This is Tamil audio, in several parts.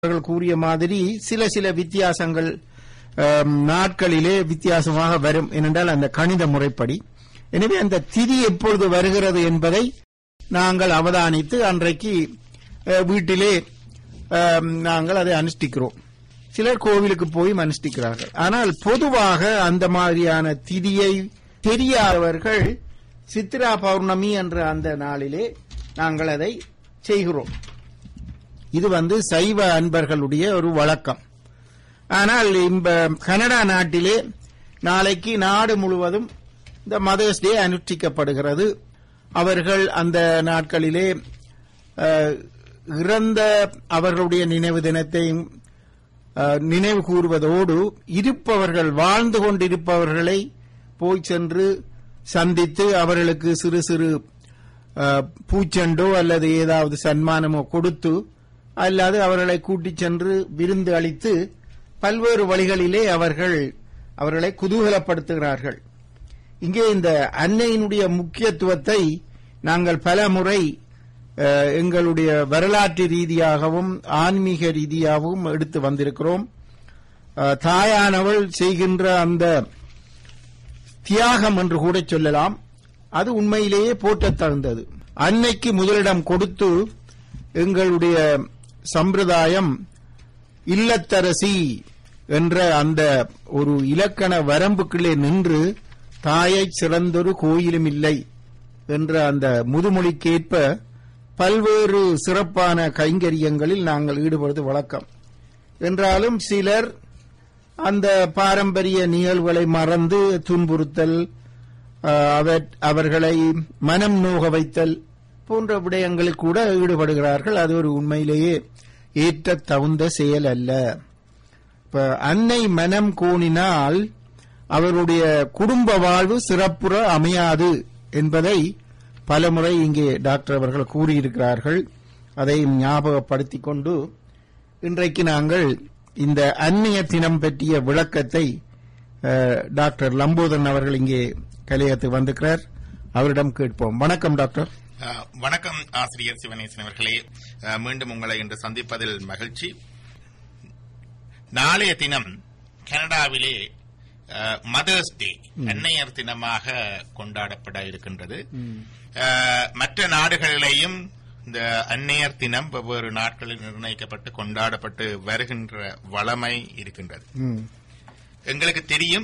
அவர்கள் கூறிய மாதிரி சில சில வித்தியாசங்கள் ஆம், நாட்களிலே வித்தியாசமாக வரும் ஏனென்றால் அந்த கணித முறைப்படி எனவே அந்த திதி எப்பொழுது வருகிறது என்பதை நாங்கள் அவதானித்து அன்றைக்கு அஹ், வீட்டிலே ஆம், நாங்கள் அதை அனுஷ்டிக்கிறோம் சிலர் கோவிலுக்கு போய் அனுஷ்டிக்கிறார்கள் ஆனால் பொதுவாக அந்த மாதிரியான திதியை தெரியாதவர்கள் சித்ரா பௌர்ணமி என்ற அந்த நாளிலே நாங்கள் அதை செய்கிறோம் இது வந்து சைவ அன்பர்களுடைய ஒரு வழக்கம் ஆனால் இந்த கனடா நாட்டிலே நாளைக்கு நாடு முழுவதும் இந்த மதர்ஸ் டே அனுஷ்டிக்கப்படுகிறது அவர்கள் அந்த நாட்களிலே அஹ், இறந்த அவர்களுடைய நினைவு தினத்தையும் அஹ், நினைவு கூறுவதோடு இருப்பவர்கள் வாழ்ந்து கொண்டிருப்பவர்களை போய் சென்று சந்தித்து அவர்களுக்கு சிறு சிறு அஹ், பூச்செண்டோ அல்லது ஏதாவது சன்மானமோ கொடுத்து அல்லது அவர்களை கூட்டிச் சென்று விருந்து அளித்து பல்வேறு வழிகளிலே அவர்கள் அவர்களை குதூகலப்படுத்துகிறார்கள் இங்கே இந்த அன்னையினுடைய முக்கியத்துவத்தை நாங்கள் பல முறை அஹ், எங்களுடைய வரலாற்று ரீதியாகவும் ஆன்மீக ரீதியாகவும் எடுத்து வந்திருக்கிறோம் அஹ், தாயானவள் செய்கின்ற அந்த தியாகம் என்று கூட சொல்லலாம் அது உண்மையிலேயே போற்றத் தகுந்தது அன்னைக்கு முதலிடம் கொடுத்து எங்களுடைய சம்பிரதாயம் இல்லத்தரசி என்ற அந்த ஒரு இலக்கண வரம்புக்குள்ளே நின்று தாயை சிறந்தொரு கோயிலும் இல்லை என்ற அந்த முதுமொழிக்கேற்ப பல்வேறு சிறப்பான கைங்கரியங்களில் நாங்கள் ஈடுபடுவது வழக்கம் என்றாலும் சிலர் அந்த பாரம்பரிய நிகழ்வுகளை மறந்து துன்புறுத்தல் அஹ், அவர்- அவர்களை மனம் நோக வைத்தல் போன்ற விடயங்களில் கூட ஈடுபடுகிறார்கள் அது ஒரு உண்மையிலேயே ஏற்ற தகுந்த செயல் அல்ல இப்ப அன்னை மனம் கோணினால் அவருடைய குடும்ப வாழ்வு சிறப்புற அமையாது என்பதை பலமுறை இங்கே டாக்டர் அவர்கள் கூறியிருக்கிறார்கள் அதை ஞாபகப்படுத்திக் கொண்டு இன்றைக்கு நாங்கள் இந்த அந்நிய தினம் பற்றிய விளக்கத்தை அஹ், டாக்டர் லம்போதரன் அவர்கள் இங்கே கலையத்துக்கு வந்திருக்கிறார் அவரிடம் கேட்போம் வணக்கம் டாக்டர் அஹ், வணக்கம் ஆசிரியர் சிவனேசன் அவர்களே அஹ், மீண்டும் உங்களை இன்று சந்திப்பதில் மகிழ்ச்சி நாளைய தினம் கனடாவிலே மதர்ஸ் டே அன்னையர் தினமாக கொண்டாடப்பட இருக்கின்றது அஹ், மற்ற நாடுகளிலேயும் இந்த அன்னையர் தினம் வெவ்வேறு நாட்களில் நிர்ணயிக்கப்பட்டு கொண்டாடப்பட்டு வருகின்ற வளமை இருக்கின்றது ம், எங்களுக்கு தெரியும்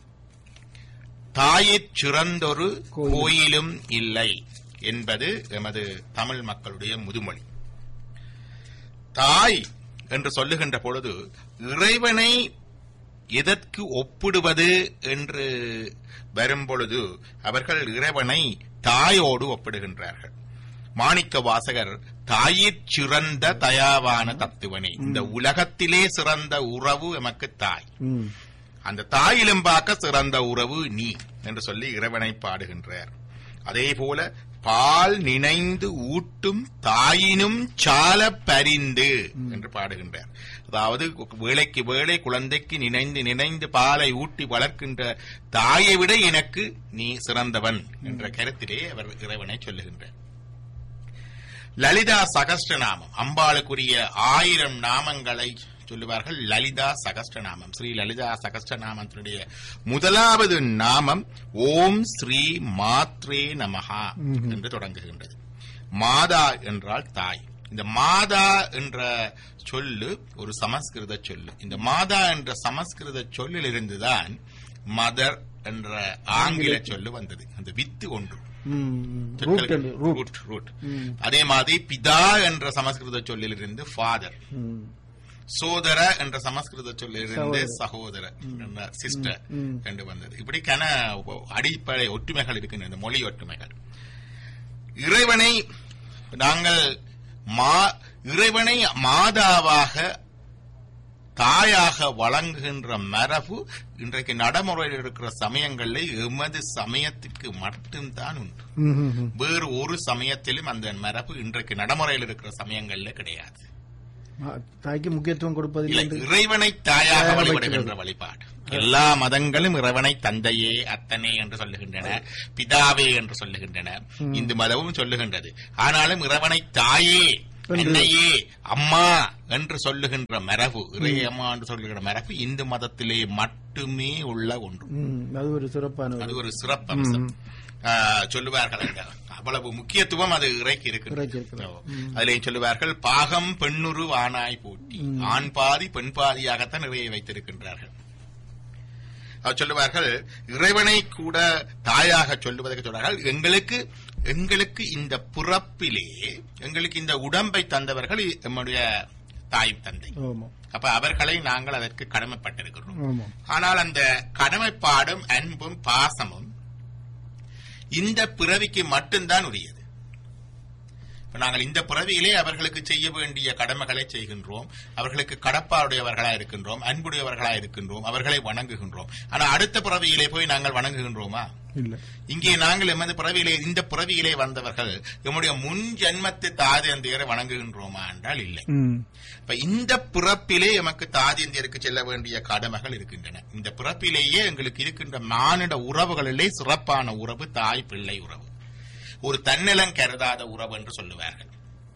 தாயிற் சிறந்தொரு கோயில். கோயிலும் இல்லை என்பது எமது தமிழ் மக்களுடைய முதுமொழி தாய் என்று சொல்லுகின்ற பொழுது இறைவனை எதற்கு ஒப்பிடுவது என்று வரும்பொழுது அவர்கள் இறைவனை தாயோடு ஒப்பிடுகின்றார்கள் மாணிக்க வாசகர் தாயிற் சிறந்த தயாவான தத்துவனே இந்த உலகத்திலே சிறந்த உறவு எமக்கு தாய் ம், அந்த தாயிலும் பார்க்க சிறந்த உறவு நீ என்று சொல்லி இறைவனை பாடுகின்றார் அதே போல பால் நினைந்து ஊட்டும் தாயினும் சால பரிந்து என்று பாடுகின்றார் அதாவது வேலைக்கு வேலை குழந்தைக்கு நினைந்து நினைந்து பாலை ஊட்டி வளர்க்கின்ற தாயை விட எனக்கு நீ சிறந்தவன் என்ற கருத்திலே அவர் இறைவனை சொல்லுகின்றார் லலிதா சகஸ்டநாமம் அம்பாளுக்குரிய ஆயிரம் நாமங்களை சொல்லுவார்கள் லலிதா சகஸ்டநாமம் ஸ்ரீ லலிதா சகஸ்டநாமத்தினுடைய முதலாவது நாமம் ஓம் ஸ்ரீ மாத்ரே நமஹா என்று தொடங்குகின்றது மாதா என்றால் தாய் இந்த மாதா என்ற சொல்லு ஒரு சமஸ்கிருத சொல்லு இந்த மாதா என்ற சமஸ்கிருத சொல்லில் இருந்துதான் மதர் என்ற ஆங்கில சொல்லு வந்தது அந்த வித்து ஒன்று ம், ம். ரூட் என்று, ரூட் ரூட் ரூட் ம். அதே மாதிரி பிதா என்ற சமஸ்கிருத சொல்லிலிருந்து ஃபாதர் ம், சோதர என்ற சமஸ்கிருத சொல்லிலிருந்து சகோதர சிஸ்டர் ம். என்று வந்தது இப்படிக்கான அடிப்படை ஒற்றுமைகள் இருக்கின்றன இந்த மொழி ஒற்றுமைகள் இறைவனை நாங்கள் மா இறைவனை மாதாவாக தாயாக வழங்குகின்ற மரபு இன்றைக்கு நடைமுறையில் இருக்கிற சமயங்களில் எமது சமயத்திற்கு மட்டும்தான் உண்டு ம், ம், ம். வேறு ஒரு சமயத்திலும் அந்த மரபு இன்றைக்கு நடைமுறையில் இருக்கிற சமயங்கள்ல கிடையாது ஆ, தாய்க்கு முக்கியத்துவம் கொடுப்பதில்லை இல்லை என்று இறைவனை தாயாக தாயாக வழிபடுகின்ற வைக்கிறது. வழிபாடு எல்லா மதங்களும் இறைவனை தந்தையே அத்தனே என்று சொல்லுகின்றன பிதாவே என்று சொல்லுகின்றன இந்து மதமும் சொல்லுகின்றது ஆனாலும் இறைவனை தாயே என்று- என்னையே அம்மா என்று சொல்லுகின்ற மரபு இறை அம்மா என்று சொல்லுகின்ற மரபு இந்து மதத்திலே மட்டுமே உள்ள ஒன்று ம், அது ஒரு சிறப்பான அது ஒரு ஒரு சிறப்பம்சம் ஆ, சொல்லுவார்கள் அந்த அவ்வளவு முக்கியத்துவம் அது இறைக்கு இறைக்கு இருக்கு இருக்கிறது. அதிலே சொல்லுவார்கள் பாகம் பெண்ணுரு ஆனாய் போட்டி ஆண் பாதி பெண் பாதியாகத்தான் நிறைய வைத்திருக்கின்றார்கள் அவர் சொல்லுவார்கள் இறைவனை கூட தாயாக சொல்லுவதற்கு சொல்றார்கள் எங்களுக்கு எங்களுக்கு இந்த பிறப்பிலே எங்களுக்கு இந்த உடம்பை தந்தவர்கள் நம்முடைய தாய் தந்தை ஆமா அப்ப அவர்களை நாங்கள் அதற்கு கடமைப்பட்டிருக்கிறோம் ஆமா ஆனால் அந்த கடமைப்பாடும் அன்பும் பாசமும் இந்த பிறவிக்கு மட்டும்தான் உரியது இப்ப நாங்கள் இந்த பிறவியிலே அவர்களுக்கு செய்ய வேண்டிய கடமைகளை செய்கின்றோம் அவர்களுக்கு கடப்பாடுடையவர்களா இருக்கின்றோம் அன்புடையவர்களா இருக்கின்றோம் அவர்களை வணங்குகின்றோம் ஆனா அடுத்த பிறவியிலே போய் நாங்கள் வணங்குகின்றோமா இல்ல இங்கே நாங்கள் எமது பிறவியிலே இந்த பிறவியிலே வந்தவர்கள் எம்முடைய முன் ஜென்மத்து தாதியந்தையரை வணங்குகின்றோமா என்றால் இல்லை ம் இப்ப இந்த பிறப்பிலே எமக்கு தாதியந்தியருக்கு செல்ல வேண்டிய கடமைகள் இருக்கின்றன இந்த பிறப்பிலேயே எங்களுக்கு இருக்கின்ற மானிட உறவுகளிலே சிறப்பான உறவு தாய் பிள்ளை உறவு ஒரு தன்னலம் கருதாத உறவு என்று சொல்லுவார்கள்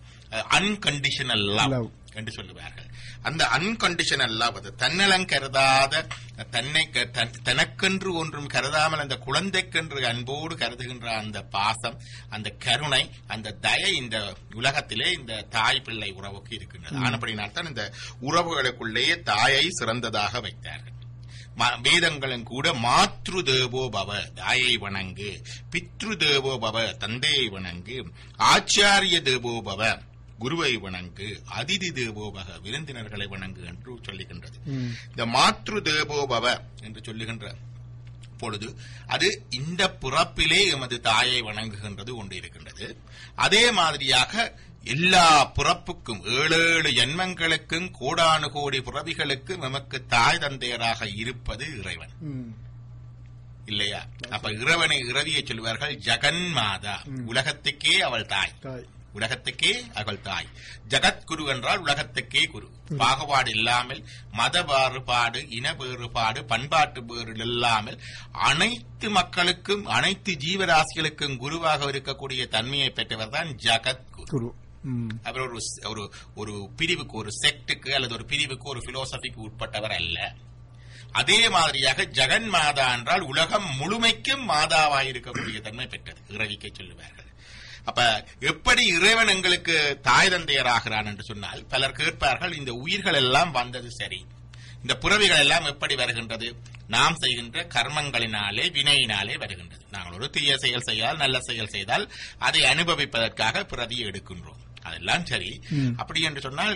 அன்கண்டிஷனல் லவ் Love. என்று சொல்லுவார்கள் அந்த அன்கண்டிஷனல் லவ் அது தன்னலம் கருதாத தன்னை க- தன்- தனக்கென்று ஒன்றும் கருதாமல் அந்த குழந்தைக்கென்று அன்போடு கருதுகின்ற அந்த பாசம் அந்த கருணை அந்த தயை இந்த உலகத்திலே இந்த தாய் பிள்ளை உறவுக்கு இருக்கின்றது ஆனப்படினால் தான் இந்த உறவுகளுக்குள்ளேயே தாயை சிறந்ததாக வைத்தார்கள் ம- வேதங்களும் கூட மாத்ரு தேவோ பவ தாயை வணங்கு பித்ரு தேவோ பவ தந்தையை வணங்கு ஆச்சாரிய தேவோ பவ குருவை வணங்கு அதிதி தேவோ பவ விருந்தினர்களை வணங்கு என்று சொல்லுகின்றது ம் இந்த மாத்ரு தேவோ பவ என்று சொல்லுகின்ற பொழுது அது இந்த பிறப்பிலே எமது தாயை வணங்குகின்றது ஒன்று இருக்கின்றது அதே மாதிரியாக எல்லா பிறப்புக்கும் ஏழு ஏழு ஜன்மங்களுக்கும் கோடானு கோடி பிறவிகளுக்கும் எமக்கு தாய் தந்தையராக இருப்பது இறைவன் ம் இல்லையா அப்ப இறைவனை இறவியை சொல்வார்கள் ஜெகன் மாதா உலகத்துக்கே அவள் தாய் தாய் உலகத்துக்கே அவள் தாய் ஜகத்குரு என்றால் உலகத்துக்கே குரு பாகுபாடு இல்லாமல் மத வேறுபாடு இன வேறுபாடு பண்பாட்டு வேறு இல்லாமல் அனைத்து மக்களுக்கும் அனைத்து ஜீவராசிகளுக்கும் குருவாக இருக்கக்கூடிய தன்மையை பெற்றவர் தான் ஜகத்குரு குரு ம் அவர் ஒரு ஒரு ஒரு பிரிவுக்கு ஒரு செக்டுக்கு அல்லது ஒரு பிரிவுக்கு ஒரு பிலோசபிக்கு உட்பட்டவர் அல்ல அதே மாதிரியாக ஜெகன் மாதா என்றால் உலகம் முழுமைக்கும் மாதாவாய் இருக்கக்கூடிய தன்மை பெற்றது இறவிக்கை சொல்லுவார்கள் அப்ப எப்படி இறைவன் எங்களுக்கு தாய் தந்தையராகிறான் என்று சொன்னால் பலர் கேட்பார்கள் இந்த உயிர்கள் எல்லாம் வந்தது சரி இந்த புறவிகள் எல்லாம் எப்படி வருகின்றது நாம் செய்கின்ற கர்மங்களினாலே வினையினாலே வருகின்றது நாங்கள் ஒரு தீய செயல் செய்தால் நல்ல செயல் செய்தால் அதை அனுபவிப்பதற்காக பிறவியை எடுக்கின்றோம் அதெல்லாம் சரி அப்படி என்று சொன்னால்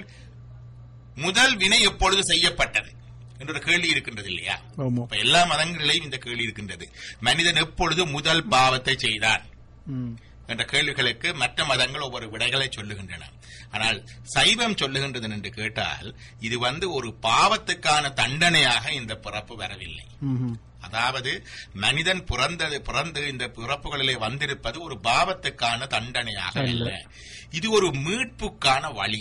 முதல் வினை எப்பொழுது செய்யப்பட்டது என்ற ஒரு கேள்வி இருக்கின்றது இல்லையா ஆமா அப்ப எல்லா மதங்களிலேயும் இந்த கேள்வி இருக்கின்றது மனிதன் எப்பொழுது முதல் பாவத்தை செய்தான் ம் என்ற கேள்விகளுக்கு மற்ற மதங்கள் ஒவ்வொரு விடைகளை சொல்லுகின்றன ஆனால் சைவம் சொல்லுகின்றது என்று கேட்டால் இது வந்து ஒரு பாவத்துக்கான தண்டனையாக இந்த பிறப்பு வரவில்லை ம் அதாவது மனிதன் பிறந்தது பிறந்து இந்த பிறப்புகளிலே வந்திருப்பது ஒரு பாவத்துக்கான தண்டனையாக அல்ல இது ஒரு மீட்புக்கான வழி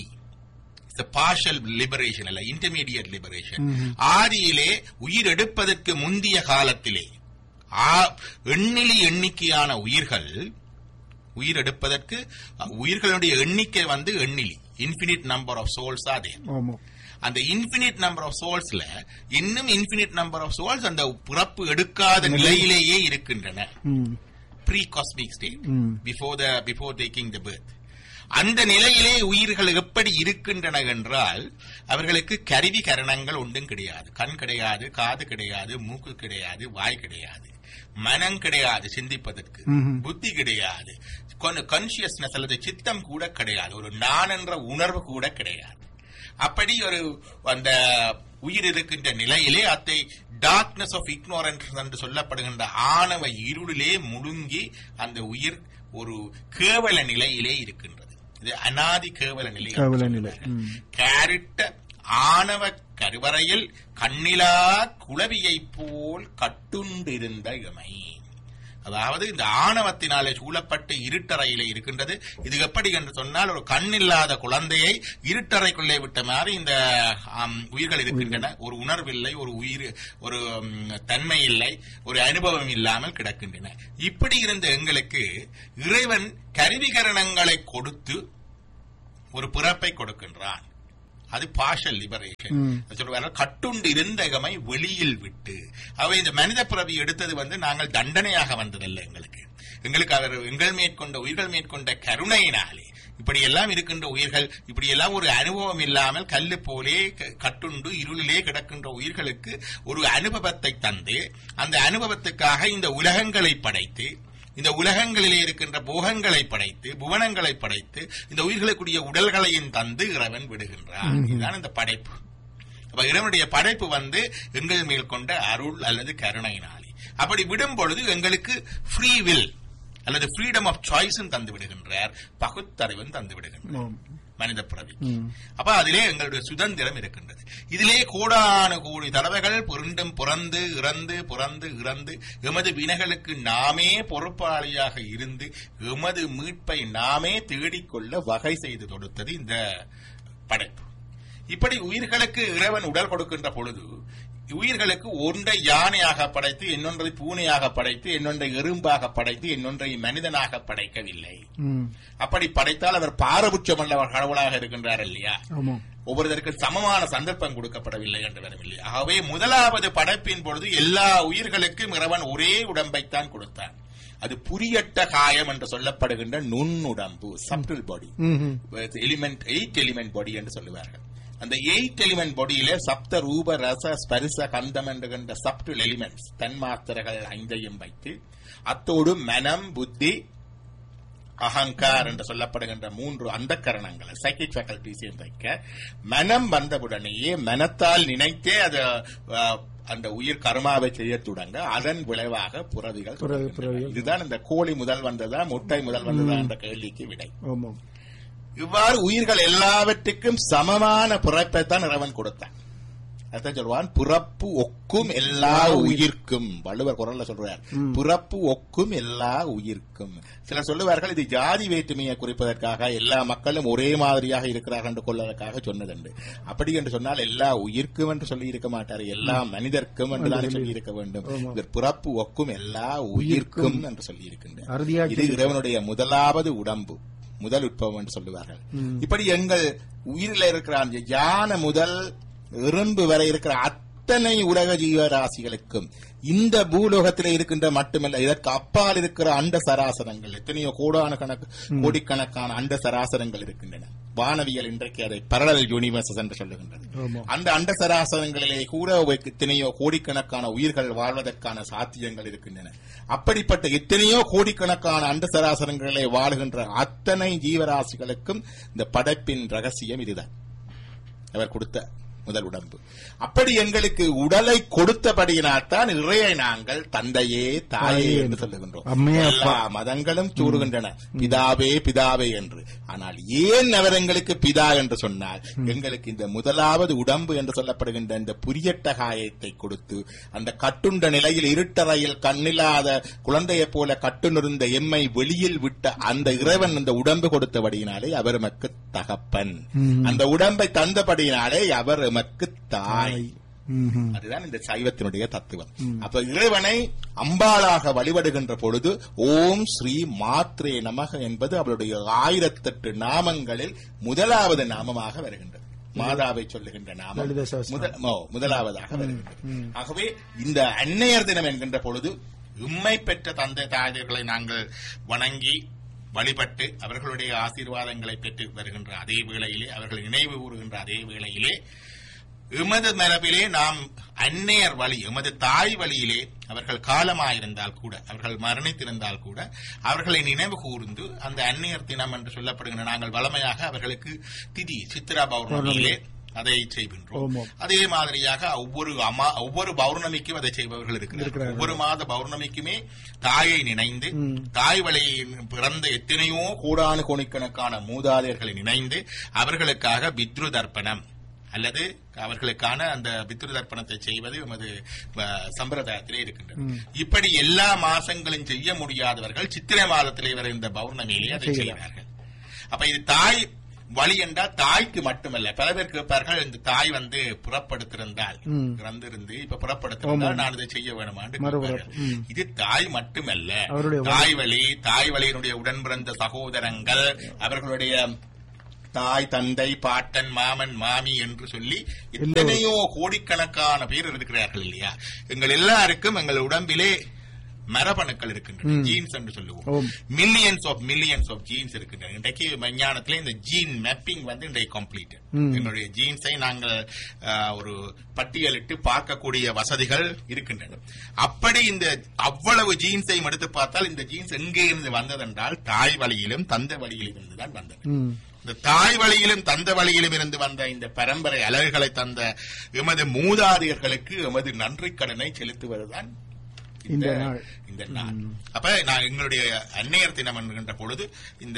பார்ஷல் லிபரேஷன் அல்ல இன்டர்மீடியட் லிபரேஷன் ஆதியிலே உயிர் எடுப்பதற்கு முந்திய காலத்திலே ஆ- எண்ணிலி எண்ணிக்கையான உயிர்கள் உயிர் எடுப்பதற்கு அ, உயிர்களுடைய எண்ணிக்கை வந்து எண்ணிலி இன்பினிட் நம்பர் ஆஃப் சோல்ஸ் அதே ஆமா அந்த இன்பினிட் நம்பர் ஆஃப் சோல்ஸ்ல இன்னும் இன்பினிட் நம்பர் ஆஃப் சோல்ஸ் அந்த பிறப்பு எடுக்காத நிலையிலேயே இருக்கின்றன hmm pre cosmic state hmm before the before taking the birth அந்த நிலையிலே உயிர்கள் எப்படி இருக்கின்றன என்றால் அவர்களுக்கு கருவி கரணங்கள் ஒன்றும் கிடையாது கண் கிடையாது காது கிடையாது மூக்கு கிடையாது வாய் கிடையாது மனம் கிடையாது சிந்திப்பதற்கு ம்ஹும். புத்தி கிடையாது கான்சியஸ்னஸ் அல்லது சித்தம் கூட கிடையாது ஒரு நான் என்ற உணர்வு கூட கிடையாது அப்படி ஒரு அந்த உயிர் இருக்கின்ற நிலையிலே அதை டார்க்னஸ் ஆஃப் ignorance என்று சொல்லப்படுகின்ற ஆணவ இருளிலே முழுங்கி அந்த உயிர் ஒரு கேவல நிலையிலே இருக்கின்றது இது அனாதி கேவல நிலை என்று கேவல நிலை. சொல்லுவார்கள். ம். கேரிட்ட ஆணவ கருவறையில் கண்ணிலா குளவியைப் போல் கட்டுண்டிருந்த இமை அதாவது இந்த ஆணவத்தினாலே சூழப்பட்டு இருட்டறையிலே இருக்கின்றது இது எப்படி என்று சொன்னால் ஒரு கண்ணில்லாத குழந்தையை இருட்டறைக்குள்ளே விட்ட மாதிரி இந்த ஆம், உயிர்கள் இருக்கின்றன ஒரு உணர்வில்லை ஒரு உயிர் ஒரு ம், தன்மை இல்லை ஒரு அனுபவம் இல்லாமல் கிடக்கின்றன இப்படி இருந்த எங்களுக்கு இறைவன் கருவிகரணங்களை கொடுத்து ஒரு பிறப்பை கொடுக்கின்றான் அது பார்ஷல் லிபரேஷன் சொல்லுவார்கள் கட்டுண்டு இருந்தகமை வெளியில் விட்டு அவை இந்த மனித பிறவி எடுத்தது வந்து நாங்கள் தண்டனையாக வந்ததல்ல எங்களுக்கு எங்களுக்கு அவர் எங்கள் மேற்கொண்ட உயிர்கள் மேற்கொண்ட கருணையினாலே இப்படி எல்லாம் இருக்கின்ற உயிர்கள் இப்படி எல்லாம் ஒரு அனுபவம் இல்லாமல் கல்லு போலே க- கட்டுண்டு இருளிலே கிடக்கின்ற உயிர்களுக்கு ஒரு அனுபவத்தை தந்து அந்த அனுபவத்துக்காக இந்த உலகங்களை படைத்து இந்த உலகங்களிலே இருக்கின்ற போகங்களை படைத்து புவனங்களை படைத்து இந்த உயிர்களுக்குரிய உடல்களையும் தந்து இறைவன் விடுகின்றான் இதுதான் இந்த படைப்பு அப்ப இறைவனுடைய படைப்பு வந்து எங்கள் மேல் கொண்ட அருள் அல்லது கருணையினாலே அப்படி விடும் பொழுது எங்களுக்கு ஃப்ரீ வில் அல்லது ஃப்ரீடம் ஆஃப் சாய்ஸும் தந்து விடுகின்றார் பகுத்தறிவும் தந்து விடுகின்றார் மனித பிறவி அப்ப அதிலே எங்களுடைய சுதந்திரம் இருக்கின்றது இதிலே கோடான கோடி தடவைகள் புரண்டும் புறந்து இறந்து புறந்து இறந்து எமது வினைகளுக்கு நாமே பொறுப்பாளியாக இருந்து எமது மீட்பை நாமே தேடிக்கொள்ள வகை செய்து கொடுத்தது இந்த படைப்பு இப்படி உயிர்களுக்கு இறைவன் உடல் கொடுக்கின்ற பொழுது உயிர்களுக்கு ஒன்றை யானையாக படைத்து இன்னொன்றை பூனையாக படைத்து இன்னொன்றை எறும்பாக படைத்து இன்னொன்றை மனிதனாக படைக்கவில்லை ம். அப்படி படைத்தால் அவர் பாரபட்சமல்ல அவர் கடவுளாக இருக்கின்றார் இல்லையா ஆமாம் ஒவ்வொருத்தருக்கு சமமான சந்தர்ப்பம் கொடுக்கப்படவில்லை என்று வரவில்லை ஆகவே முதலாவது படைப்பின் பொழுது எல்லா உயிர்களுக்கும் இறைவன் ஒரே உடம்பைத்தான் கொடுத்தான் அது புரியட்ட காயம் என்று சொல்லப்படுகின்ற நுண்ணுடம்பு சப்டில் பாடி ம்ஹும். எலிமெண்ட் எயிட் எலிமெண்ட் பாடி என்று சொல்லுவார்கள் அந்த எயிட் எலிமெண்ட் பாடியிலே சப்த ரூப ரச ஸ்பரிச கந்தம் என்கின்ற சப்டில் எலிமெண்ட்ஸ் தன்மாத்திரைகள் ஐந்தையும் வைத்து அத்தோடு மனம் புத்தி அகங்கார் என்று சொல்லப்படுகின்ற மூன்று அந்த கரணங்களை சைக்கிக் ஃபேக்கல்டிஸையும் வைக்க மனம் வந்தவுடனேயே மனத்தால் நினைத்தே அது அஹ், அந்த உயிர் கர்மாவை செய்ய தொடங்க அதன் விளைவாக புறவிகள் புறவி- தொடங்குகின்றன. புறவிகள். இதுதான் இந்த கோழி முதல் வந்ததா முட்டை முதல் வந்ததா என்ற கேள்விக்கு விடை ஆமாம் இவ்வாறு உயிர்கள் எல்லாவற்றுக்கும் சமமான பிறப்பை தான் இறைவன் கொடுத்தான் அதான் சொல்லுவான் பிறப்பு ஒக்கும் எல்லா உயிர்க்கும் வள்ளுவர் குரல்ல சொல்றார் பிறப்பு ஒக்கும் எல்லா உயிர்க்கும் சிலர் சொல்லுவார்கள் இது ஜாதி வேற்றுமையை குறிப்பதற்காக எல்லா மக்களும் ஒரே மாதிரியாக இருக்கிறார்கள் என்று கொள்வதற்காக சொன்னதுண்டு அப்படி என்று சொன்னால் எல்லா உயிர்க்கும் என்று சொல்லி இருக்க மாட்டார் எல்லா மனிதர்க்கும் என்று தானே சொல்லி இருக்க வேண்டும் இதர் பிறப்பு ஒக்கும் எல்லா உயிர்க்கும் என்று சொல்லி இருக்கின்றார் அறுதியாக இது இறைவனுடைய முதலாவது உடம்பு முதல் உட்பவம் என்று சொல்லுவார்கள் இப்படி எங்கள் உயிரில் இருக்கிற அந்த யானை முதல் எறும்பு வரை இருக்கிற அத்தனை உலக ஜீவராசிகளுக்கும் இந்த பூலோகத்தில் இருக்கின்ற மட்டுமல்ல இதற்கு அப்பால் இருக்கிற அண்ட சராசரங்கள் எத்தனையோ கோடான கணக்கு கோடிக்கணக்கான அண்ட சராசரங்கள் இருக்கின்றன வானவியல் இன்றைக்கு அதை பரலல் யூனிவர்சஸ் என்று சொல்லுகின்றது ஆமாம். அந்த அண்ட சராசரங்களிலே கூட எத்தனையோ கோடிக்கணக்கான உயிர்கள் வாழ்வதற்கான சாத்தியங்கள் இருக்கின்றன அப்படிப்பட்ட எத்தனையோ கோடிக்கணக்கான அண்ட சராசரங்களிலே வாழுகின்ற அத்தனை ஜீவராசிகளுக்கும் இந்த படைப்பின் ரகசியம் இதுதான் அவர் கொடுத்த முதல் உடம்பு அப்படி எங்களுக்கு உடலை கொடுத்தபடியினால் தான் இறையை நாங்கள் தந்தையே தாயே என்று சொல்லுகின்றோம் அம்மையே அப்பா. எல்லா மதங்களும் கூறுகின்றன பிதாவே பிதாவே என்று ஆனால் ஏன் அவர் எங்களுக்கு பிதா என்று சொன்னால் எங்களுக்கு இந்த முதலாவது உடம்பு என்று சொல்லப்படுகின்ற இந்த புரியட்ட காயத்தை கொடுத்து அந்த கட்டுண்ட நிலையில் இருட்டறையில் கண்ணில்லாத குழந்தையைப் போல கட்டுணிருந்த எம்மை வெளியில் விட்ட அந்த இறைவன் அந்த உடம்பு கொடுத்தபடியினாலே அவர் எமக்கு தகப்பன் அந்த உடம்பை தந்தபடியினாலே அவர் எமக்கு தாய் ம்ஹும். அதுதான் இந்த சைவத்தினுடைய தத்துவம் அப்ப இறைவனை அம்பாளாக வழிபடுகின்ற பொழுது ஓம் ஸ்ரீ மாத்ரே நமக என்பது அவளுடைய ஆயிரத்தெட்டு நாமங்களில் முதலாவது நாமமாக வருகின்றது மாதாவை சொல்லுகின்ற நாமம் லலித சஹஸ்ரநாமம். முதல்- ஓ, முதலாவதாக வருகின்றது ஆகவே இந்த அன்னையர் தினம் என்கின்ற பொழுது உம்மை பெற்ற தந்தை தாயர்களை நாங்கள் வணங்கி வழிபட்டு அவர்களுடைய ஆசீர்வாதங்களை பெற்று வருகின்ற அதே வேளையிலே அவர்கள் நினைவு கூறுகின்ற அதே வேளையிலே எமது மரபிலே நாம் அன்னையர் வழி எமது தாய் வழியிலே அவர்கள் காலமாயிருந்தால் கூட அவர்கள் மரணித்திருந்தால் கூட அவர்களை நினைவு கூர்ந்து அந்த அன்னையர் தினம் என்று சொல்லப்படுகின்ற நாங்கள் வளமையாக அவர்களுக்கு திதி சித்ரா பௌர்ணமியிலே அதை செய்கின்றோம் ஆமாம். அதே மாதிரியாக ஒவ்வொரு அம்மா ஒவ்வொரு பௌர்ணமிக்கும் அதை செய்பவர்கள் இருக்கிறார்கள் இருக்கிறார்கள். ஒவ்வொரு மாத பௌர்ணமிக்குமே தாயை நினைந்து தாய் வழியில் பிறந்த எத்தனையோ கோடானு கோணிக்கணக்கான மூதாதையர்களை நினைந்து அவர்களுக்காக பித்ரு தர்ப்பணம் அல்லது அவர்களுக்கான அந்த பித்ரு தர்ப்பணத்தை செய்வது எமது அஹ், சம்பிரதாயத்திலே இருக்கின்றது இப்படி எல்லா மாசங்களும் செய்ய முடியாதவர்கள் சித்திரை மாதத்திலே வருகின்ற பௌர்ணமியிலே அதை செய்கிறார்கள் அப்ப இது தாய் வழி என்றால் தாய்க்கு மட்டுமல்ல பல பேர் கேட்பார்கள் இந்த தாய் வந்து புறப்படுத்திருந்தால் இறந்திருந்து இப்ப புறப்படுத்திருந்தால் நான் இதை செய்ய வேணுமான்னு மறுபுறம். கேட்பார்கள். இது தாய் மட்டுமல்ல அவருடைய வழி. தாய் வழி தாய் வழியினுடைய உடன் பிறந்த சகோதரங்கள் அவர்களுடைய தாய் தந்தை பாட்டன் மாமன் மாமி என்று சொல்லி எத்தனையோ கோடிக்கணக்கான பேர் இருக்கிறார்கள் இல்லையா எங்கள் எல்லாருக்கும் எங்கள் உடம்பிலே மரபணுக்கள் இருக்கின்றன ஜீன்ஸ் என்று சொல்லுவோம் ஓம். Millions of millions of genes இருக்கின்றன இன்றைக்கு விஞ்ஞானத்திலே இந்த ஜீன் மேப்பிங் வந்து இன்றைக்கு கம்ப்ளீட் ம். எங்களுடைய ஜீன்ஸை நாங்கள் ஆஹ், ஒரு பட்டியலிட்டு பார்க்கக்கூடிய வசதிகள் இருக்கின்றன அப்படி இந்த அவ்வளவு ஜீன்ஸை எடுத்து பார்த்தால் இந்த ஜீன்ஸ் எங்கே இருந்து வந்ததென்றால் தாய் வழியிலும் தந்தை வழியிலும் இருந்து தான் வந்தது ம். இந்த தாய் வழியிலும் தந்த வழியிலும் இருந்து வந்த இந்த பரம்பரை அலகுகளை தந்த எமது மூதாதையர்களுக்கு எமது நன்றி கடனை செலுத்துவதுதான் இந்த நாள். இந்த நாள் அப்ப நான் எங்களுடைய அன்னையர் தினம் என்கின்ற பொழுது இந்த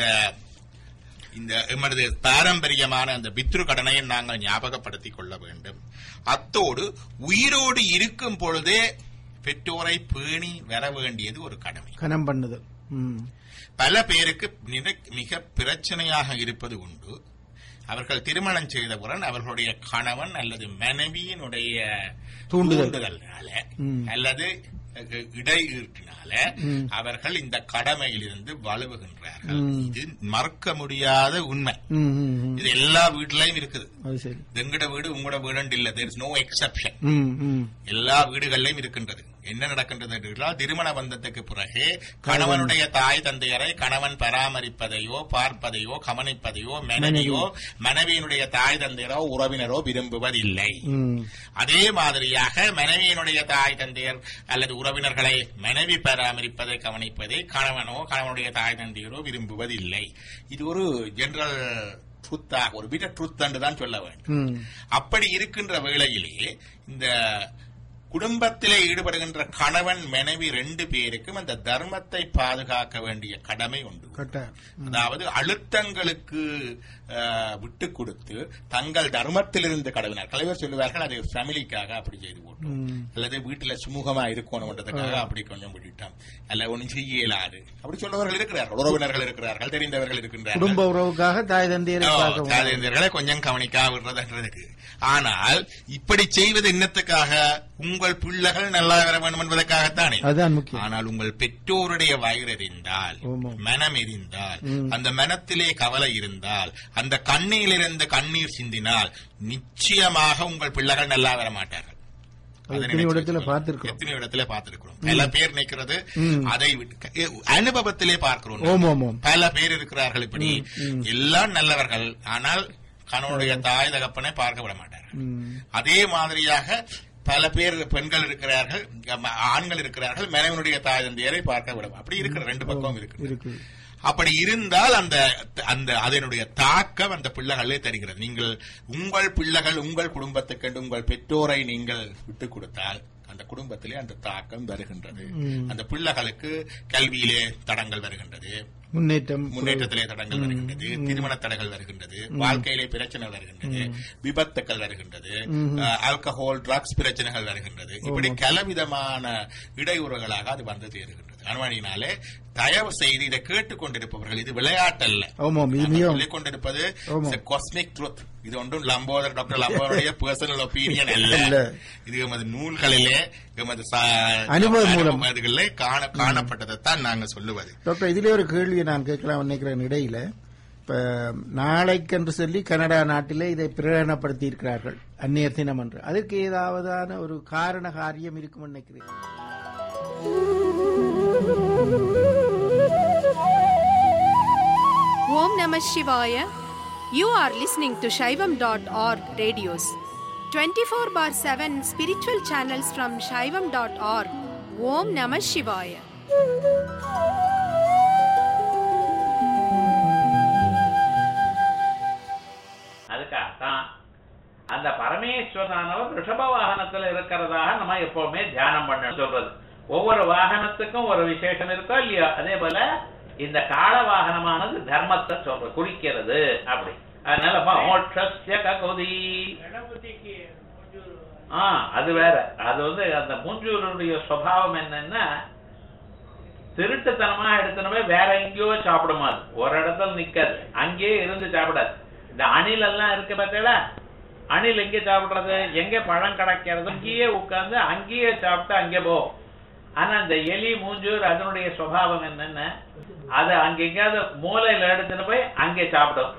இந்த எமது பாரம்பரியமான அந்த பித்ரு கடனையை நாங்கள் ஞாபகப்படுத்திக் கொள்ள வேண்டும் அத்தோடு உயிரோடு இருக்கும் பொழுதே பெற்றோரை பேணி வர வேண்டியது ஒரு கடமை கனம் பண்ணுதல் ம். பல பேருக்கு நினை- மிக பிரச்சனையாக இருப்பது உண்டு அவர்கள் திருமணம் செய்தவுடன் அவர்களுடைய கணவன் அல்லது மனைவியினுடைய தூண்டுதல். தூண்டுதல்னால ம். அல்லது அஹ், இடையீட்டினால ம். அவர்கள் இந்த கடமையிலிருந்து வலுவுகின்றார்கள் ம். இது மறக்க முடியாத உண்மை ம், ம், ம். இது எல்லா வீட்லயும் இருக்குது அது சரி எங்கட வீடு உங்களோட வீடு இல்ல தேர் இஸ் நோ எக்ஸப்ஷன் ம், ம். எல்லா வீடுகளிலும் இருக்கின்றது என்ன நடக்கின்றது என்றால் திருமண பந்தத்துக்கு பிறகு கணவனுடைய தாய் தந்தையரை கணவன் பராமரிப்பதையோ பார்ப்பதையோ கவனிப்பதையோ மனைவியோ மனைவியினுடைய தாய் தந்தையரோ உறவினரோ விரும்புவதில்லை ம். அதே மாதிரியாக மனைவியினுடைய தாய் தந்தையர் அல்லது உறவினர்களை மனைவி பராமரிப்பதை கவனிப்பதை கணவனோ கணவனுடைய தாய் தந்தையரோ விரும்புவதில்லை இது ஒரு ஜெனரல் ட்ருத்தாக ஒரு பிட்ட ட்ருத் என்று தான் சொல்ல வேண்டும் ம். அப்படி இருக்கின்ற வேளையிலே இந்த குடும்பத்திலே ஈடுபடுகின்ற கணவன் மனைவி ரெண்டு பேருக்கும் அந்த தர்மத்தை பாதுகாக்க வேண்டிய கடமை உண்டு கட்டாயம் அதாவது அழுத்தங்களுக்கு விட்டு கொடுத்து தங்கள் தர்மத்திலிருந்து கடவினார் தலைவர் சொல்லுவார்கள் அதை ஃபேமிலிக்காக அப்படி செய்து போட்டோம் ம். அல்லது வீட்டுல சுமூகமா இருக்கணும்ன்றதுக்காக அப்படி கொஞ்சம் விட்டுட்டோம் அல்ல ஒன்றும் செய்ய இயலாது அப்படி சொல்றவர்கள் இருக்கிறார்கள் உறவினர்கள் இருக்கிறார்கள் தெரிந்தவர்கள் இருக்கின்றார்கள் குடும்ப உறவுக்காக தாய் தந்தையரை பார்க்க முடியும். தாதியந்தர்களை கொஞ்சம் கவனிக்காம விடுறதுன்றதுக்கு ஆனால் இப்படி செய்வது என்னத்துக்காக உங்கள் பிள்ளைகள் நல்லா வர வேண்டும் என்பதற்காகத்தானே அதுதான் முக்கியம் ஆனால் உங்கள் பெற்றோருடைய வயிறு எறிந்தால் ஆமாம். மனம் எரிந்தால் ம். அந்த மனத்திலே கவலை இருந்தால் அந்த கண்ணிலிருந்து கண்ணீர் சிந்தினால் நிச்சயமாக உங்கள் பிள்ளைகள் நல்லா வர மாட்டார்கள் அது அதை எத்தனையோ நினைச்சு இடத்துல வச்சுக்கணும். பார்த்திருக்கிறோம். எத்தனையோ இடத்துல பார்த்திருக்கிறோம் பல பேர் நினைக்கிறது ம். அதை விட்டு எ, அனுபவத்திலே பார்க்கிறோம் ஓம் ஓம் ஓம் பல பேர் இருக்கிறார்கள் இப்படி ம். எல்லாம் நல்லவர்கள் ஆனால் கணவனுடைய தாய் தகப்பனை பார்க்க விட மாட்டார்கள் ம். அதே மாதிரியாக பல பேர் பெண்கள் இருக்கிறார்கள் ம- ஆண்கள் இருக்கிறார்கள் மனைவனுடைய தாய் தந்தையரை பார்க்க விட அப்படி இருக்கிற ரெண்டு பக்கம் இருக்கு இருக்குது அப்படி இருந்தால் அந்த அந்த அதனுடைய தாக்கம் அந்த பிள்ளைகளே தருகிறது நீங்கள் உங்கள் பிள்ளைகள் உங்கள் குடும்பத்துக்கென்று உங்கள் பெற்றோரை நீங்கள் விட்டுக் கொடுத்தால் அந்த குடும்பத்திலே அந்த தாக்கம் வருகின்றது ம். அந்த பிள்ளைகளுக்கு கல்வியிலே தடங்கள் வருகின்றது முன்னேற்றம் முன்னேற்றத்திலே தடங்கள் வருகின்றது திருமண தடைகள் வருகின்றது வாழ்க்கையிலே பிரச்சனை வருகின்றது விபத்துக்கள் வருகின்றது ஆல்கஹால் ட்ரக்ஸ் பிரச்சனைகள் வருகின்றது இப்படி பலவிதமான இடையூறுகளாக அது வந்து சேருகின்றது அனுமதியினாலே தயவு செய்து இதை கேட்டுக்கொண்டிருப்பவர்கள் இது விளையாட்டல்ல ஆமாம் இது நாங்கள் மிகவும் சொல்லிக் கொண்டிருப்பது ஆமாம். காஸ்மிக் ட்ரூத் இது ஒன்றும் லம்போதர் டாக்டர் லம்போதருடைய பர்சனல் ஒப்பீனியன் அல்ல அல்ல. இது எமது நூல்களிலே எமது ச- அனுபவம் மூலம். அனுபவங்களிலே காண காணப்பட்டதைத்தான் நாங்க சொல்லுவது டாக்டர் இதுல ஒரு கேள்வியை நான் கேட்கலாம் நினைக்கிறேன் இடையில இப்ப நாளைக்கென்று சொல்லி கனடா நாட்டிலே இதை பிரகடனப்படுத்தி இருக்கிறார்கள் அந்நியர் தினம் என்று அதற்கு ஏதாவதான ஒரு காரண காரியம் இருக்கும் நினைக்கிறேன் Om Namah Shivaya. You are listening to Shaivam.org radios. 24 bar 7 spiritual channels from Shaivam.org. Om Namah Shivaya. அதுக்காகத்தான் அந்த பரமேஸ்வரனானவர் ரிஷப வாகனத்துல இருக்கிறதாக நம்ம எப்பவுமே தியானம் பண்ண சொல்றது ஒவ்வொரு வாகனத்துக்கும் ஒரு விசேஷம் இருக்கோ இல்லையோ அதே போல இந்த கால வாகனமானது தர்மத்தை சொல்ற குறிக்கிறது அப்படி அதனால மோட்சஸ்ய ககுதி ஆ அது வேற அது வந்து அந்த மூஞ்சூருடைய சுவாவம் என்னன்னா திருட்டுத்தனமா எடுத்துனவே வேற எங்கேயோ சாப்பிடுமா அது ஒரு இடத்துல நிக்காது அங்கேயே இருந்து சாப்பிடாது இந்த அணில் எல்லாம் இருக்கு பார்த்தீங்களா அணில் எங்க சாப்பிடுறது எங்க பழம் கிடைக்கிறது அங்கேயே உட்கார்ந்து அங்கேயே சாப்பிட்டு அங்கே போகும் ஆனா இந்த எலி மூஞ்சூர் அதனுடைய சுபாவம் என்னன்னா அது அங்க எங்கேயாவது மூலையில எடுத்துன்னு போய் அங்கே சாப்பிடும்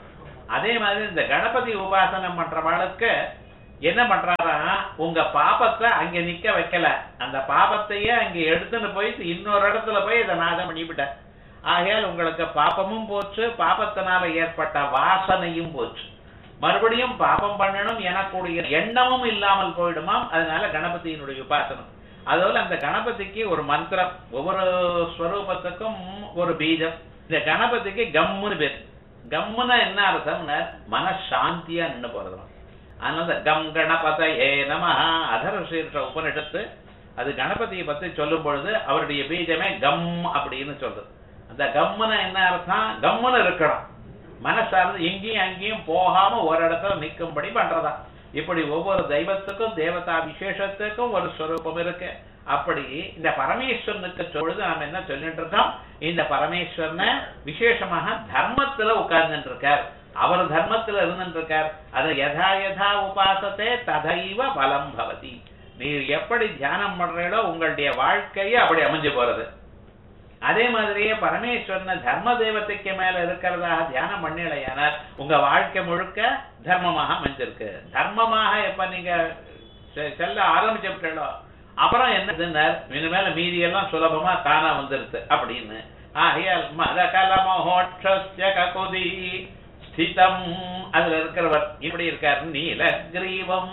அதே மாதிரி இந்த கணபதி உபாசனம் பண்றவளுக்கு என்ன பண்றாரா உங்க பாபத்தை அங்க நிக்க வைக்கல அந்த பாபத்தையே அங்க எடுத்துன்னு போய் இன்னொரு இடத்துல போய் இதை நாதம் பண்ணிவிட்டார் ஆகையால் உங்களுக்கு பாபமும் போச்சு பாபத்தினால ஏற்பட்ட வாசனையும் போச்சு மறுபடியும் பாபம் பண்ணணும் எனக்கூடிய எண்ணமும் இல்லாமல் போயிடுமாம் அதனால கணபதியினுடைய உபாசனம் அதோல அந்த கணபதிக்கு ஒரு மந்திரம் ஒவ்வொரு ஸ்வரூபத்துக்கும் ஒரு பீஜம் இந்த கணபதிக்கு கம்முன்னு பேர் கம்முன்னா என்ன அர்த்தம்னா மனசாந்தியா நின்று போறதும் அதனால இந்த கம் கணபத ஏ நம அதர சீர்ஷ உபனிஷத்து அது கணபதியை பத்தி சொல்லும் பொழுது அவருடைய பீஜமே கம் அப்படின்னு சொல்றது அந்த கம்முன்னு என்ன அர்த்தம் கம்முன்னு இருக்கணும் மனசார்ந்து எங்கேயும் அங்கேயும் போகாம ஒரு இடத்துல நிற்கும்படி பண்றதா இப்படி ஒவ்வொரு தெய்வத்துக்கும் தேவதா விசேஷத்துக்கும் ஒரு ஸ்வரூபம் இருக்கு அப்படி இந்த பரமேஸ்வரனுக்கு சொல்லுது நாம என்ன சொல்லிட்டு இருக்கோம் இந்த பரமேஸ்வரனை விசேஷமாக தர்மத்துல உட்கார்ந்துட்டு இருக்கார் அவர் தர்மத்துல இருந்துட்டு இருக்கார் அது யதா யதா உபாசத்தே ததைவ பலம் பவதி நீர் எப்படி தியானம் பண்றீங்களோ உங்களுடைய வாழ்க்கையே அப்படி அமைஞ்சு போறது அதே மாதிரியே பரமேஸ்வரனை தர்ம தெய்வத்துக்கு மேல இருக்கிறதாக தியானம் பண்ணலையானால் உங்க வாழ்க்கை முழுக்க தர்மமாக அமைஞ்சிருக்கு தர்மமாக எப்ப நீங்க செ- செல்ல ஆரம்பிச்சுட்டோ அப்புறம் என்ன இனிமேல மீதி எல்லாம் சுலபமா தானா வந்துருது அப்படின்னு ஆகையால் மத கலமோட்சஸ்ய ககுதி ஸ்திதம் அதுல இருக்கிறவர் இப்படி இருக்கார் நீலகிரீவம்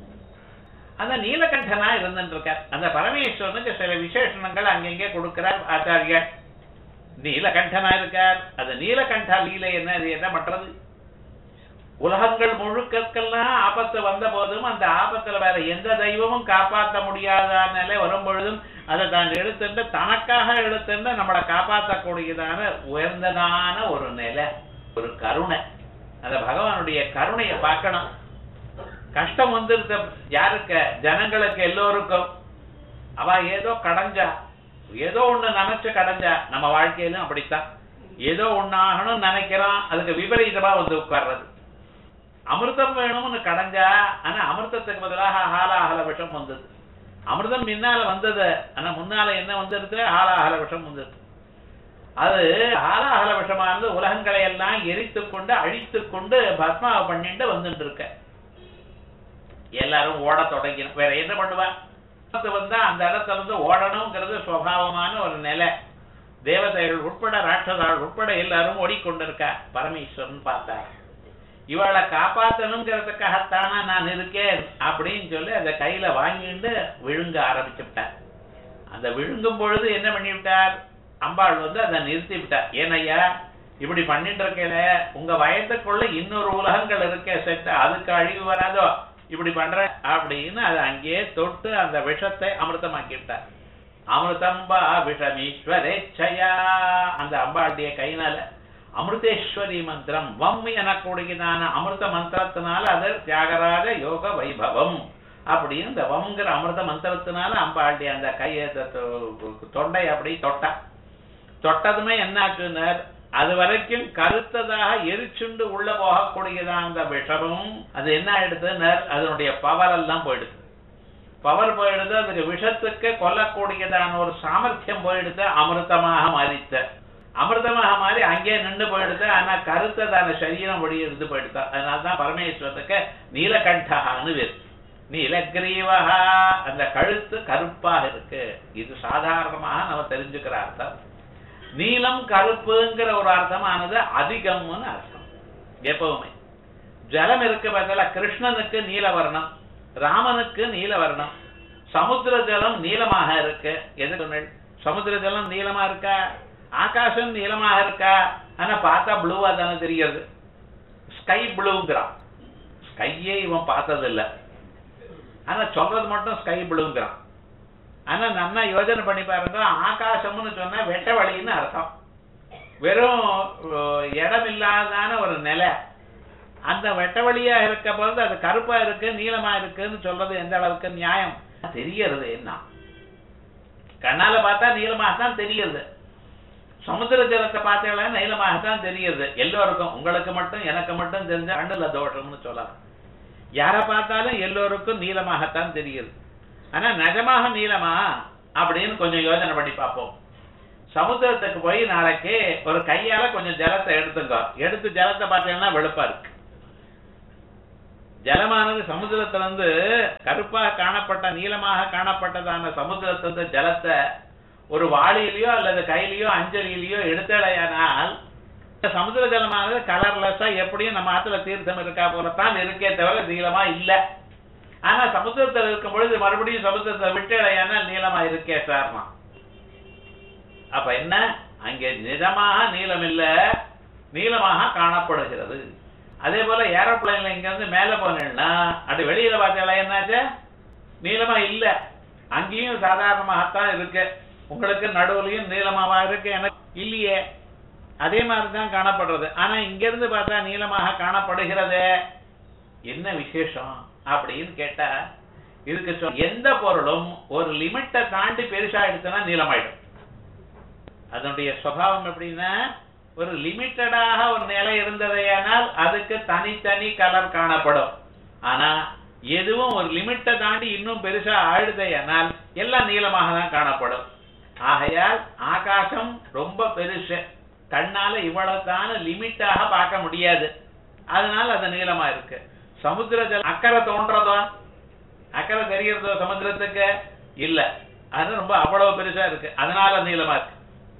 அந்த நீலகண்டனா இருந்துட்டு இருக்கார் அந்த பரமேஸ்வரனுக்கு சில விசேஷணங்கள் அங்கங்கே கொடுக்கிறார் ஆச்சாரியர் நீலகண்டனா இருக்கார் அது நீலகண்டா லீலை என்ன அது என்ன பண்றது உலகங்கள் முழுக்கெல்லாம் ஆபத்து வந்த போதும் அந்த ஆபத்துல வேற எந்த தெய்வமும் காப்பாற்ற முடியாத நிலை வரும் பொழுதும் அதை தான் எடுத்துட்டு தனக்காக எடுத்துட்டு நம்மளை காப்பாற்றக்கூடியதான உயர்ந்ததான ஒரு நிலை ஒரு கருணை அந்த பகவானுடைய கருணையை பார்க்கணும் கஷ்டம் வந்துருது யாருக்கு ஜனங்களுக்கு எல்லோருக்கும் அவ ஏதோ கடைஞ்சா ஏதோ ஒண்ணு நினைச்சு கடைஞ்சா நம்ம வாழ்க்கையிலும் அப்படித்தான் ஏதோ ஒண்ணு ஆகணும்னு நினைக்கிறோம் அதுக்கு விபரீதமா வந்து உட்கார்றது அமிர்தம் வேணும்னு கடைஞ்சா ஆனா அமிர்தத்துக்கு பதிலாக ஹாலாஹல விஷம் வந்தது அமிர்தம் முன்னால வந்தது ஆனா முன்னால என்ன வந்திருக்கு ஹாலாஹல விஷம் வந்தது அது ஹாலாஹல விஷமானது உலகங்களை எல்லாம் எரித்து கொண்டு அழித்து கொண்டு பஸ்மாவை பண்ணிட்டு வந்துட்டு இருக்க எல்லாரும் ஓட தொடங்கினோம் வேற என்ன பண்ணுவா ஆபத்து வந்தா அந்த இடத்துல இருந்து ஓடணுங்கிறது சுவாவமான ஒரு நிலை தேவதைகள் உட்பட ராட்சதாள் உட்பட எல்லாரும் ஓடிக்கொண்டிருக்கா பரமேஸ்வரன் பார்த்தார் இவளை காப்பாத்தணுங்கிறதுக்காகத்தானா நான் இருக்கேன் அப்படின்னு சொல்லி அந்த கையில வாங்கிட்டு விழுங்க ஆரம்பிச்சுட்டார் அந்த விழுங்கும் பொழுது என்ன பண்ணிவிட்டார் அம்பாள் வந்து அதை நிறுத்தி விட்டார் ஏனையா இப்படி பண்ணிட்டு இருக்கல உங்க வயதுக்குள்ள இன்னொரு உலகங்கள் இருக்கே செட்டு அதுக்கு அழிவு வராதோ இப்படி பண்ற அப்படின்னு அதை அங்கேயே தொட்டு அந்த விஷத்தை அமிர்தமாக்கி விட்டார் அமிர்தம்பா விஷமீஸ்வரேச்சயா அந்த அம்பாளுடைய கைனால அமிர்தேஸ்வரி மந்திரம் வம் எனக்கூடியதான அமிர்த மந்திரத்தினால அது தியாகராஜ யோக வைபவம் அப்படின்னு இந்த வம்ங்கிற அமிர்த மந்திரத்தினால அம்பாளுடைய அந்த கையை த- தொ- தொண்டை அப்படி தொட்டா தொட்டதுமே என்ன ஆச்சுன்னார் அது வரைக்கும் கருத்ததாக எரிச்சுண்டு உள்ள போகக்கூடியதான் அந்த விஷமும் அது என்ன ஆயிடுதுன்னார் அதனுடைய பவர் எல்லாம் போயிடுது பவர் போயிடுது அதுக்கு விஷத்துக்கு கொல்லக்கூடியதான ஒரு சாமர்த்தியம் போயிடுது அமிர்தமாக மாறித்த அமிர்தமாக மாறி அங்கேயே நின்று போயிடுது ஆனா கருத்ததான சரீரம் ஒளி இருந்து போயிடுது அதனாலதான் பரமேஸ்வரத்துக்கு நீலகண்டகான்னு பேர் நீலகிரீவகா அந்த கழுத்து கருப்பாக இருக்கு இது சாதாரணமாக நம்ம தெரிஞ்சுக்கிற அர்த்தம் நீலம் கருப்புங்கிற ஒரு அர்த்தமானது அதிகம்னு அர்த்தம் எப்பவுமே ஜலம் இருக்கு பதிலா கிருஷ்ணனுக்கு நீலவர்ணம் ராமனுக்கு நீலவர்ணம் சமுத்திர ஜலம் நீலமாக இருக்கு எது சொன்னேன் சமுத்திர ஜலம் நீளமா இருக்கா ஆகாசம் நீளமாக இருக்கா ஆனா பார்த்தா ப்ளூவா தானே தெரிகிறது ஸ்கை ப்ளூங்கிறான் ஸ்கையே இவன் பார்த்ததில்ல ஆனா சொல்றது மட்டும் ஸ்கை ப்ளூங்கிறான் ஆனா நல்லா யோசனை பண்ணி பாருங்க ஆகாசம்னு சொன்னா வெட்ட வழின்னு அர்த்தம் வெறும் அஹ், இடம் இல்லாதான ஒரு நிலை அந்த வெட்ட வழியா இருக்க பொழுது அது கருப்பா இருக்கு நீளமா இருக்குன்னு சொல்றது எந்த அளவுக்கு நியாயம் தெரியறது என்ன கண்ணால பார்த்தா நீளமாகத்தான் தெரியுது சமுத்திர ஜலத்தை பார்த்தீங்களா நீளமாகத்தான் தெரியுது எல்லோருக்கும் உங்களுக்கு மட்டும் எனக்கு மட்டும் தெரிஞ்ச கண்ணுல தோஷம்னு சொல்லலாம் யாரை பார்த்தாலும் எல்லோருக்கும் நீளமாகத்தான் தெரியுது ஆனா நிஜமாக நீளமா அப்படின்னு கொஞ்சம் யோசனை பண்ணி பார்ப்போம் சமுத்திரத்துக்கு போய் நாளைக்கு ஒரு கையால கொஞ்சம் ஜலத்தை எடுத்துங்க எடுத்து ஜலத்தை பார்த்தீங்கன்னா வெளுப்பா இருக்கு ஜலமானது சமுத்திரத்துல இருந்து கருப்பாக காணப்பட்ட நீளமாக காணப்பட்டதான சமுத்திரத்திலிருந்து ஜலத்தை ஒரு வாளியிலயோ அல்லது கையிலயோ அஞ்சலியிலயோ எடுத்தடையானால் இந்த சமுத்திர ஜலமானது கலர்லெஸ்ஸா எப்படியும் நம்ம ஆத்துல தீர்த்தம் இருக்கா போலத்தான் இருக்கே தவிர நீளமா இல்ல ஆனா சமுத்திரத்தில் இருக்கும் பொழுது மறுபடியும் சமுத்திரத்தை விட்டடையானால் நீளமா இருக்கே சார்மா அப்ப என்ன அங்கே நிஜமாக நீளம் இல்ல நீளமாக காணப்படுகிறது அதே போல ஏரோப்ளைன்ல இங்க இருந்து மேல போனேன்னா அது வெளியில பார்த்தா என்னாச்சு நீளமா இல்ல அங்கேயும் சாதாரணமாகத்தான் இருக்கு உங்களுக்கு நடுவுலயும் நீளமாவா இருக்கு எனக்கு இல்லையே அதே மாதிரி தான் காணப்படுறது ஆனா இங்க இருந்து பார்த்தா நீளமாக காணப்படுகிறது என்ன விசேஷம் அப்படின்னு கேட்டா இதுக்கு சொல் எந்த பொருளும் ஒரு லிமிட்டை தாண்டி பெருசா எடுத்தனா நீளமாயிடும் அதனுடைய சுபாவம் எப்படின்னா ஒரு லிமிட்டடாக ஒரு நிலை இருந்ததையானால் அதுக்கு தனித்தனி கலர் காணப்படும் ஆனா எதுவும் ஒரு லிமிட்டை தாண்டி இன்னும் பெருசா ஆழுதையானால் எல்லாம் நீளமாக தான் காணப்படும் ஆகையால் ஆகாசம் ரொம்ப பெருசு கண்ணால இவ்வளவுதான லிமிட்டாக பார்க்க முடியாது அதனால அது நீளமா இருக்கு சமுத்திர ஜலம் அக்கறை தோன்றதோ அக்கறை தெரிகிறதோ சமுத்திரத்துக்கு இல்ல அது ரொம்ப அவ்வளவு பெருசா இருக்கு அதனால நீளமா இருக்கு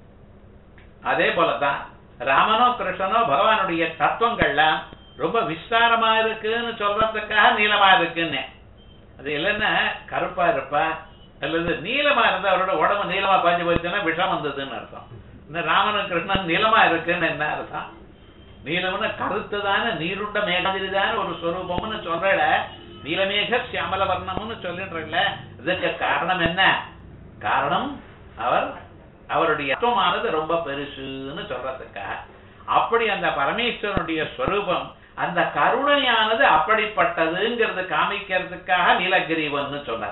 அதே போலதான் ராமனோ கிருஷ்ணனோ பகவானுடைய தத்துவங்கள்லாம் ரொம்ப விஸ்தாரமா இருக்குன்னு சொல்றதுக்காக நீளமா இருக்குன்னு அது இல்லைன்னா கருப்பா இருப்பா அல்லது நீளமா இருந்தா அவரோட உடம்பு நீளமா பாஞ்சு போச்சுன்னா விஷம் வந்ததுன்னு அர்த்தம் இந்த ராமனும் கிருஷ்ணன் நீளமா இருக்குன்னு என்ன அர்த்தம் நீளம்னு கருத்துதான நீருண்ட மேகதிரிதான ஒரு ஸ்வரூபம்னு சொல்றல நீலமேக சியாமல வர்ணம்னு சொல்லிடுறல இதுக்கு காரணம் என்ன காரணம் அவர் அவருடைய தத்துவமானது ரொம்ப பெருசுன்னு சொல்றதுக்காக அப்படி அந்த பரமேஸ்வரனுடைய ஸ்வரூபம் அந்த கருணையானது அப்படிப்பட்டதுங்கிறது காமிக்கிறதுக்காக நீலகிரிவன் சொன்னார்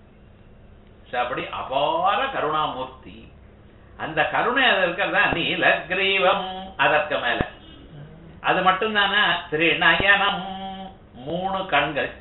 So, அப்படி அபார கருணாமூர்த்தி அந்த கருணை அது இருக்கிறதா நீலகிரீவம் அதற்கு மேல அது மட்டும்தானே திரிநயனம் மூணு கண்கள்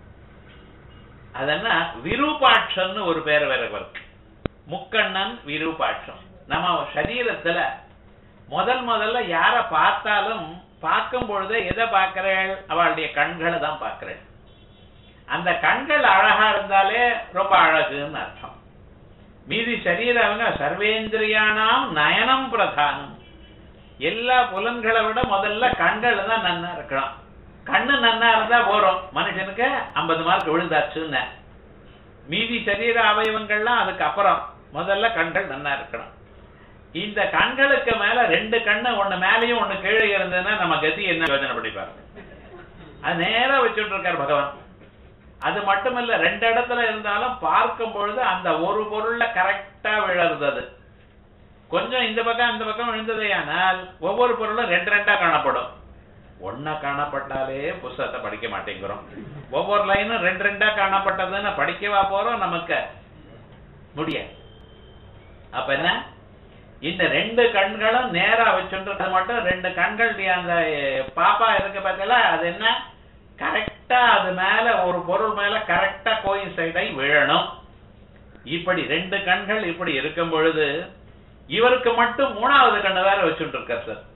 அதென்ன விரூபாட்சன்னு ஒரு பேர் வேற இருக்கு முக்கண்ணன் விரூபாட்சம் நம்ம சரீரத்துல முதல் முதல்ல யார பார்த்தாலும் பார்க்கும் பொழுது எதை பார்க்கிறேள் அவளுடைய கண்களை தான் பார்க்கிறேள் அந்த கண்கள் அழகா இருந்தாலே ரொம்ப அழகுன்னு அர்த்தம் மீதி சரீரவங்க சர்வேந்திரியானாம் நயனம் பிரதானம் எல்லா புலன்களை விட முதல்ல கண்கள் தான் நன்னா இருக்கணும் கண்ணு நன்னா இருந்தா போறோம் மனுஷனுக்கு ஐம்பது மார்க் விழுந்தாச்சுன்னு மீதி சரீர அவயவங்கள்லாம் அதுக்கு அப்புறம் முதல்ல கண்கள் நன்னா இருக்கணும் இந்த கண்களுக்கு மேல ரெண்டு கண்ணு ஒண்ணு மேலேயும் ஒண்ணு கீழே இருந்ததுன்னா நம்ம கதி என்ன யோஜனை பண்ணி பாருங்க அது நேரா வச்சுட்டு இருக்கார் பகவான் அது மட்டுமல்ல ரெண்டு இடத்துல இருந்தாலும் பார்க்கும் பொழுது அந்த ஒரு பொருள்ல கரெக்டா விழறது அது கொஞ்சம் இந்த பக்கம் அந்த பக்கம் விழுந்ததே ஆனால் ஒவ்வொரு பொருளும் ரெண்டு ரெண்டா காணப்படும் ஒன்னா காணப்பட்டாலே புஸ்தகத்தை படிக்க மாட்டேங்கிறோம் ஒவ்வொரு லைனும் ரெண்டு ரெண்டா காணப்பட்டதுன்னு படிக்கவா போறோம் நமக்கு முடியாது அப்ப என்ன இந்த ரெண்டு கண்களும் நேரா வச்சுன்றது மட்டும் ரெண்டு கண்கள் அந்த பாப்பா இருக்கு பார்த்தல அது என்ன கரெக்டா அது மேல ஒரு பொருள் மேல கரெக்டா கோயின் சைடை விழணும் இப்படி ரெண்டு கண்கள் இப்படி இருக்கும் பொழுது இவருக்கு மட்டும் மூணாவது கண்ணு வேற வச்சுட்டு இருக்கார் சார்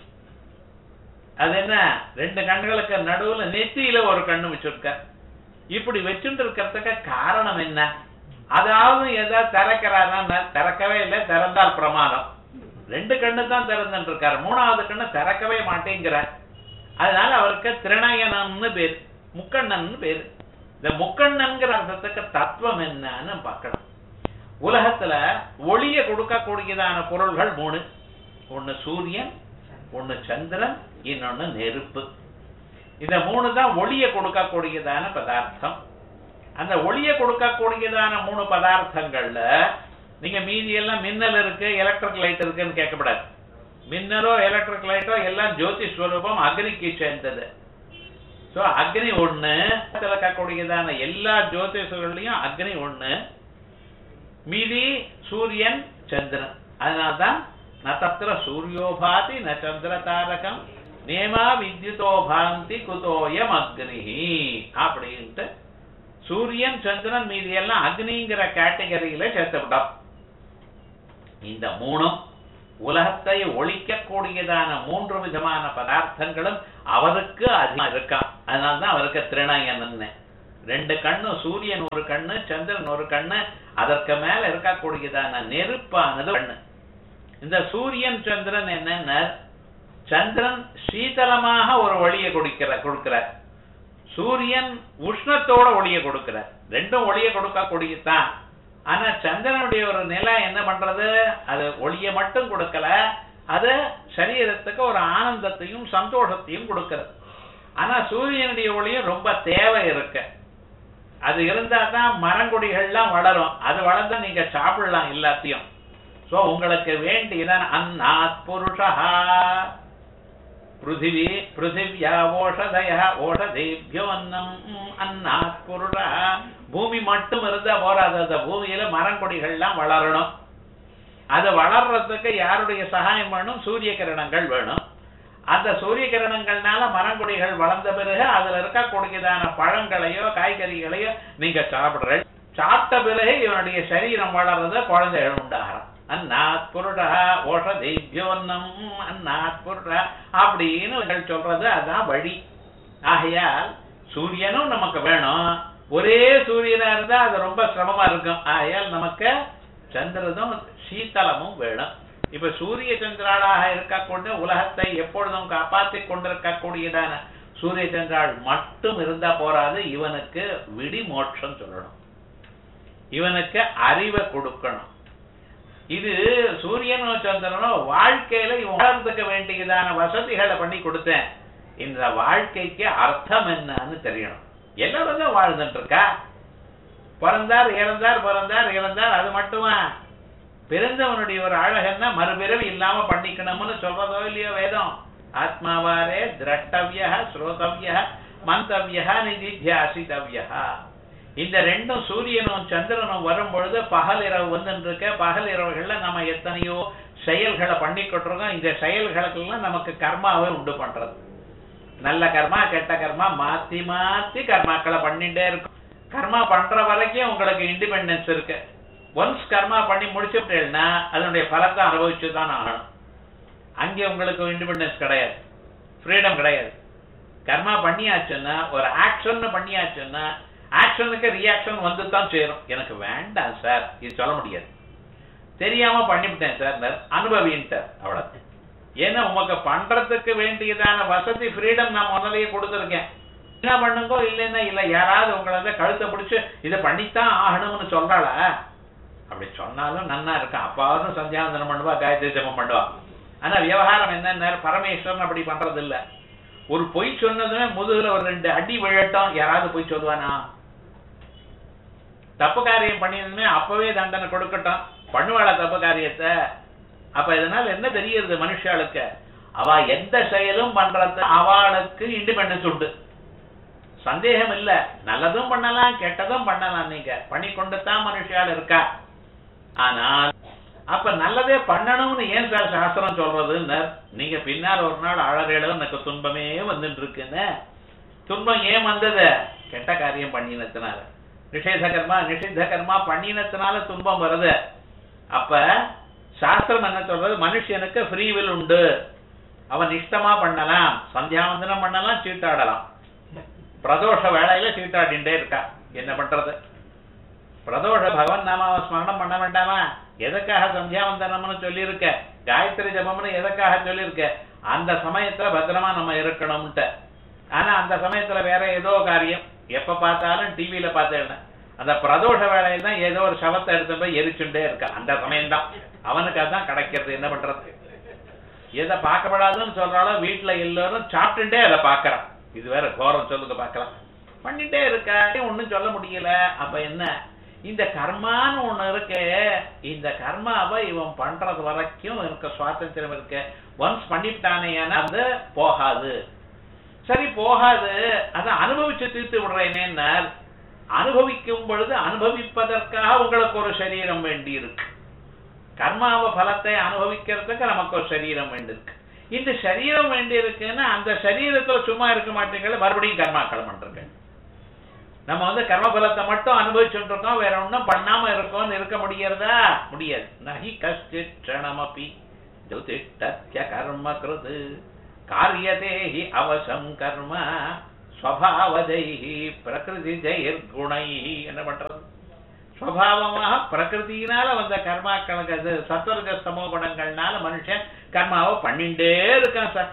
அது என்ன ரெண்டு கண்களுக்கு நடுவுல நெத்தியில ஒரு கண்ணு வச்சிருக்கார் இப்படி வச்சுட்டு இருக்கிறதுக்கு காரணம் என்ன அதாவது எதாவது திறக்கிறாரா திறக்கவே இல்லை திறந்தால் பிரமாதம் ரெண்டு கண்ணு தான் திறந்துட்டு இருக்காரு மூணாவது கண்ணு திறக்கவே மாட்டேங்கிறார் அதனால அவருக்கு திருநயனம்னு பேர் முக்கண்ணன் பேரு இந்த முக்கண்ணன்கிற அர்த்தத்துக்கு தத்துவம் என்னன்னு பார்க்கலாம் உலகத்துல ஒளிய கொடுக்கக்கூடியதான பொருள்கள் மூணு ஒண்ணு சூரியன் ஒண்ணு சந்திரன் இன்னொன்னு நெருப்பு இந்த மூணு தான் ஒளிய கொடுக்கக்கூடியதான பதார்த்தம் அந்த ஒளிய கொடுக்கக்கூடியதான மூணு பதார்த்தங்கள்ல நீங்க மீதி எல்லாம் மின்னல் இருக்கு எலக்ட்ரிக் லைட் இருக்குன்னு கேட்கப்படாது மின்னலோ எலக்ட்ரிக் லைட்டோ எல்லாம் ஜோதி ஸ்வரூபம் அக்னிக்கு சேர்ந்தது சோ அக்னி ஒண்ணு இருக்கக்கூடியதான எல்லா ஜோதிஷங்கள்லயும் அக்னி ஒண்ணு மீதி சூரியன் சந்திரன் அதனால்தான் ந தத்திர சூரியோபாதி ந சந்திர தாரகம் நேமா வித்யுதோ பாந்தி குதோயம் அக்னிஹி அப்படின்ட்டு சூரியன் சந்திரன் மீதி எல்லாம் அக்னிங்கிற கேட்டகரியில சேர்த்துவிட்டோம் இந்த மூணும் உலகத்தை ஒழிக்கக்கூடியதான மூன்று விதமான பதார்த்தங்களும் அவருக்கு அதிகமா இருக்கான் அதனால்தான் அவருக்கு திருநயனன்னு ரெண்டு கண்ணு சூரியன் ஒரு கண்ணு சந்திரன் ஒரு கண்ணு அதற்கு மேல இருக்கக்கூடியதான நெருப்பானது கண்ணு இந்த சூரியன் சந்திரன் என்னென்ன சந்திரன் சீதளமாக ஒரு ஒளியை கொடுக்கிற கொடுக்கிறார் சூரியன் உஷ்ணத்தோட ஒளியை கொடுக்கிறார் ரெண்டும் ஒளியை கொடுக்கக்கூடியதான் ஆனா சந்திரனுடைய ஒரு நிலை என்ன பண்றது அது ஒளியை மட்டும் கொடுக்கல அது சரீரத்துக்கு ஒரு ஆனந்தத்தையும் சந்தோஷத்தையும் கொடுக்கிறது ஆனா சூரியனுடைய ஒளியும் ரொம்ப தேவை இருக்கு அது இருந்தா தான் மரங்கொடிகள்லாம் வளரும் அது வளர்ந்தா நீங்க சாப்பிடலாம் எல்லாத்தையும் சோ உங்களுக்கு வேண்டியதான் அன்னாத் புருஷா பிருத்திவி பிருத்திவியா ஓஷதய ஓஷதேபியோ அன்னம் அன்னாத் புருஷா பூமி மட்டும் இருந்தா போறாது அந்த பூமியில மரங்கொடிகள்லாம் வளரணும் அது வளர்றதுக்கு யாருடைய சகாயம் வேணும் சூரிய கிரணங்கள் வேணும் அந்த சூரிய கிரணங்கள்னால மரங்கொடிகள் வளர்ந்த பிறகு அதுல இருக்கக்கூடியதான பழங்களையோ காய்கறிகளையோ நீங்க சாப்பிடுற சாப்பிட்ட பிறகு இவனுடைய சரீரம் வளர்றது குழந்தைகள் உண்டாகிறான் அன்னாத் புருடா ஓஷதேபியோன்னம் அன்னாத் புருடா அப்படின்னு இவர்கள் சொல்றது அதான் வழி ஆகையால் சூரியனும் நமக்கு வேணும் ஒரே சூரியனா இருந்தா அது ரொம்ப சிரமமா இருக்கும் ஆகையால் நமக்கு சந்திரனும் சீத்தளமும் வேணும் இப்ப சூரிய சந்திராளாக இருக்கக்கூடிய உலகத்தை எப்பொழுதும் காப்பாற்றிக் கொண்டிருக்கக்கூடியதான சூரிய சந்திராள் மட்டும் இருந்தா போராது இவனுக்கு விடி மோட்சம் சொல்லணும் இவனுக்கு அறிவை கொடுக்கணும் இது சூரியனோ சந்திரனோ வாழ்க்கையில இவன் வளர்ந்துக்க வேண்டியதான வசதிகளை பண்ணி கொடுத்தேன் இந்த வாழ்க்கைக்கு அர்த்தம் என்னன்னு தெரியணும் எல்லாரும் தான் வாழ்ந்துட்டு இருக்கா பிறந்தார் இறந்தார் பிறந்தார் இறந்தார் அது மட்டுமா பிறந்தவனுடைய ஒரு அழகன்னா மறுபிறவி இல்லாம பண்ணிக்கணும்னு சொல்றதோ இல்லையோ வேதம் ஆத்மாவாரே திரஷ்டவிய ஸ்ரோதவிய மந்தவிய நிதித்தியாசிதவிய இந்த ரெண்டும் சூரியனும் சந்திரனும் வரும் பொழுது பகல் இரவு வந்துட்டு இருக்க பகல் இரவுகள்ல நம்ம எத்தனையோ செயல்களை பண்ணிக்கிட்டு இருக்கோம் இந்த செயல்களுக்கெல்லாம் நமக்கு கர்மாவை உண்டு பண்றது நல்ல கர்மா கெட்ட கர்மா மாத்தி மாத்தி கர்மாக்களை பண்ணிட்டே இருக்கும் கர்மா பண்ற வரைக்கும் உங்களுக்கு இண்டிபெண்டன்ஸ் இருக்கு ஒன்ஸ் கர்மா பண்ணி முடிச்சுட்டேன்னா அதனுடைய பலத்தை அனுபவிச்சு தான் ஆகணும் அங்கே உங்களுக்கு இண்டிபெண்டன்ஸ் கிடையாது ஃப்ரீடம் கிடையாது கர்மா பண்ணியாச்சுன்னா ஒரு ஆக்ஷன் பண்ணியாச்சுன்னா ஆக்ஷனுக்கு ரியாக்ஷன் வந்து தான் சேரும் எனக்கு வேண்டாம் சார் இது சொல்ல முடியாது தெரியாம பண்ணிவிட்டேன் சார் அனுபவின்ட்டார் அவ்வளவு ஏன்னா உமக்கு பண்றதுக்கு வேண்டியதான வசதி ஃப்ரீடம் நான் முதலையே கொடுத்துருக்கேன் என்ன பண்ணுங்கோ இல்லைன்னா இல்ல யாராவது உங்களை வந்து கழுத்தை பிடிச்சு இதை பண்ணித்தான் ஆகணும்னு சொல்றாளா அப்படி சொன்னாலும் நன்னா இருக்கான் அப்பாவும் சந்தியாவந்தனம் பண்ணுவா காயத்ரி ஜபம் பண்ணுவா ஆனா விவகாரம் என்ன பரமேஸ்வரன் அப்படி பண்றது இல்ல ஒரு பொய் சொன்னதுமே முதுகுல ஒரு ரெண்டு அடி விழட்டும் யாராவது பொய் சொல்லுவானா தப்பு காரியம் பண்ணினதுமே அப்பவே தண்டனை கொடுக்கட்டும் பண்ணுவாள தப்பு காரியத்தை அப்ப இதனால என்ன தெரியுது மனுஷாளுக்கு அவ எந்த செயலும் பண்றது அவளுக்கு இண்டிபெண்டன்ஸ் உண்டு சந்தேகம் இல்ல நல்லதும் பண்ணலாம் கெட்டதும் பண்ணலாம் நீங்க பண்ணி கொண்டு தான் மனுஷியால் இருக்கா ஆனால் அப்ப நல்லதே பண்ணணும்னு ஏன் சார் சாஸ்திரம் சொல்றதுன்னு நீங்க பின்னால் ஒரு நாள் அழகேளும் எனக்கு துன்பமே வந்துட்டு இருக்குன்னு துன்பம் ஏன் வந்தது கெட்ட காரியம் பண்ணினத்தினால நிஷேத கர்மா நிஷித்த கர்மா பண்ணினத்தினால துன்பம் வருது அப்ப சாஸ்திரம் என்ன சொல்றது மனுஷனுக்கு ஃப்ரீ வில் உண்டு அவன் இஷ்டமா பண்ணலாம் சந்தியாவந்தனம் பண்ணலாம் சீட்டாடலாம் பிரதோஷ வேளையில சீட்டாடிண்டே இருக்கா என்ன பண்றது பிரதோஷ பகவன் நாமாவை ஸ்மரணம் பண்ண வேண்டாமா எதுக்காக சந்தியாவந்தனம்னு சொல்லியிருக்க காயத்ரி ஜபம்னு எதுக்காக சொல்லியிருக்க அந்த சமயத்துல பத்திரமா நம்ம இருக்கணும்ட்டு ஆனா அந்த சமயத்துல வேற ஏதோ காரியம் எப்ப பார்த்தாலும் டிவியில பார்த்தேன் அந்த பிரதோஷ வேலையில தான் ஏதோ ஒரு சவத்தை எடுத்து போய் எரிச்சுட்டே இருக்கா அந்த சமயம் தான் அவனுக்கு அதான் கிடைக்கிறது என்ன பண்றது எதை பார்க்கப்படாதுன்னு சொல்றாலோ வீட்டுல எல்லாரும் சாப்பிட்டுட்டே அதை பாக்குறான் இது வேற கோரம் சொல்லுங்க பார்க்கலாம் பண்ணிட்டே இருக்கா ஒண்ணும் சொல்ல முடியல அப்ப என்ன இந்த கர்மான்னு ஒண்ணு இருக்கு இந்த கர்மாவை இவன் பண்றது வரைக்கும் எனக்கு சுவாதந்திரம் இருக்கு ஒன்ஸ் பண்ணிவிட்டானே அது போகாது சரி போகாது அதை அனுபவிச்சு தீர்த்து விடுறேனேன்னா அனுபவிக்கும் பொழுது அனுபவிப்பதற்காக உங்களுக்கு ஒரு சரீரம் வேண்டி இருக்கு கர்மாவ பலத்தை அனுபவிக்கிறதுக்கு நமக்கு ஒரு சரீரம் வேண்டி இருக்கு இந்த சரீரம் வேண்டி இருக்குன்னா அந்த சரீரத்துல சும்மா இருக்க மாட்டீங்களா மறுபடியும் கர்மாக்கள் பண்றீங்க நம்ம வந்து கர்ம பலத்தை மட்டும் அனுபவிச்சுட்டு இருக்கோம் வேற ஒன்றும் பண்ணாம இருக்கோம்னு இருக்க முடியறதா முடியாது நகி கஷ்டித் க்ஷணமபி ஜோதிஷ்டத்ய கர்ம கிருது காரியதே ஹி அவசம் கர்ம ஸ்வபாவதை பிரகிருதி ஜெயர்குணை என்ன பண்றது சுவாவமாக பிரகிருத்தினால வந்த கர்மாக்களுக்கு அது சத்வர்க சமோ குணங்கள்னால மனுஷன் கர்மாவை பண்ணிட்டே இருக்கான் சார்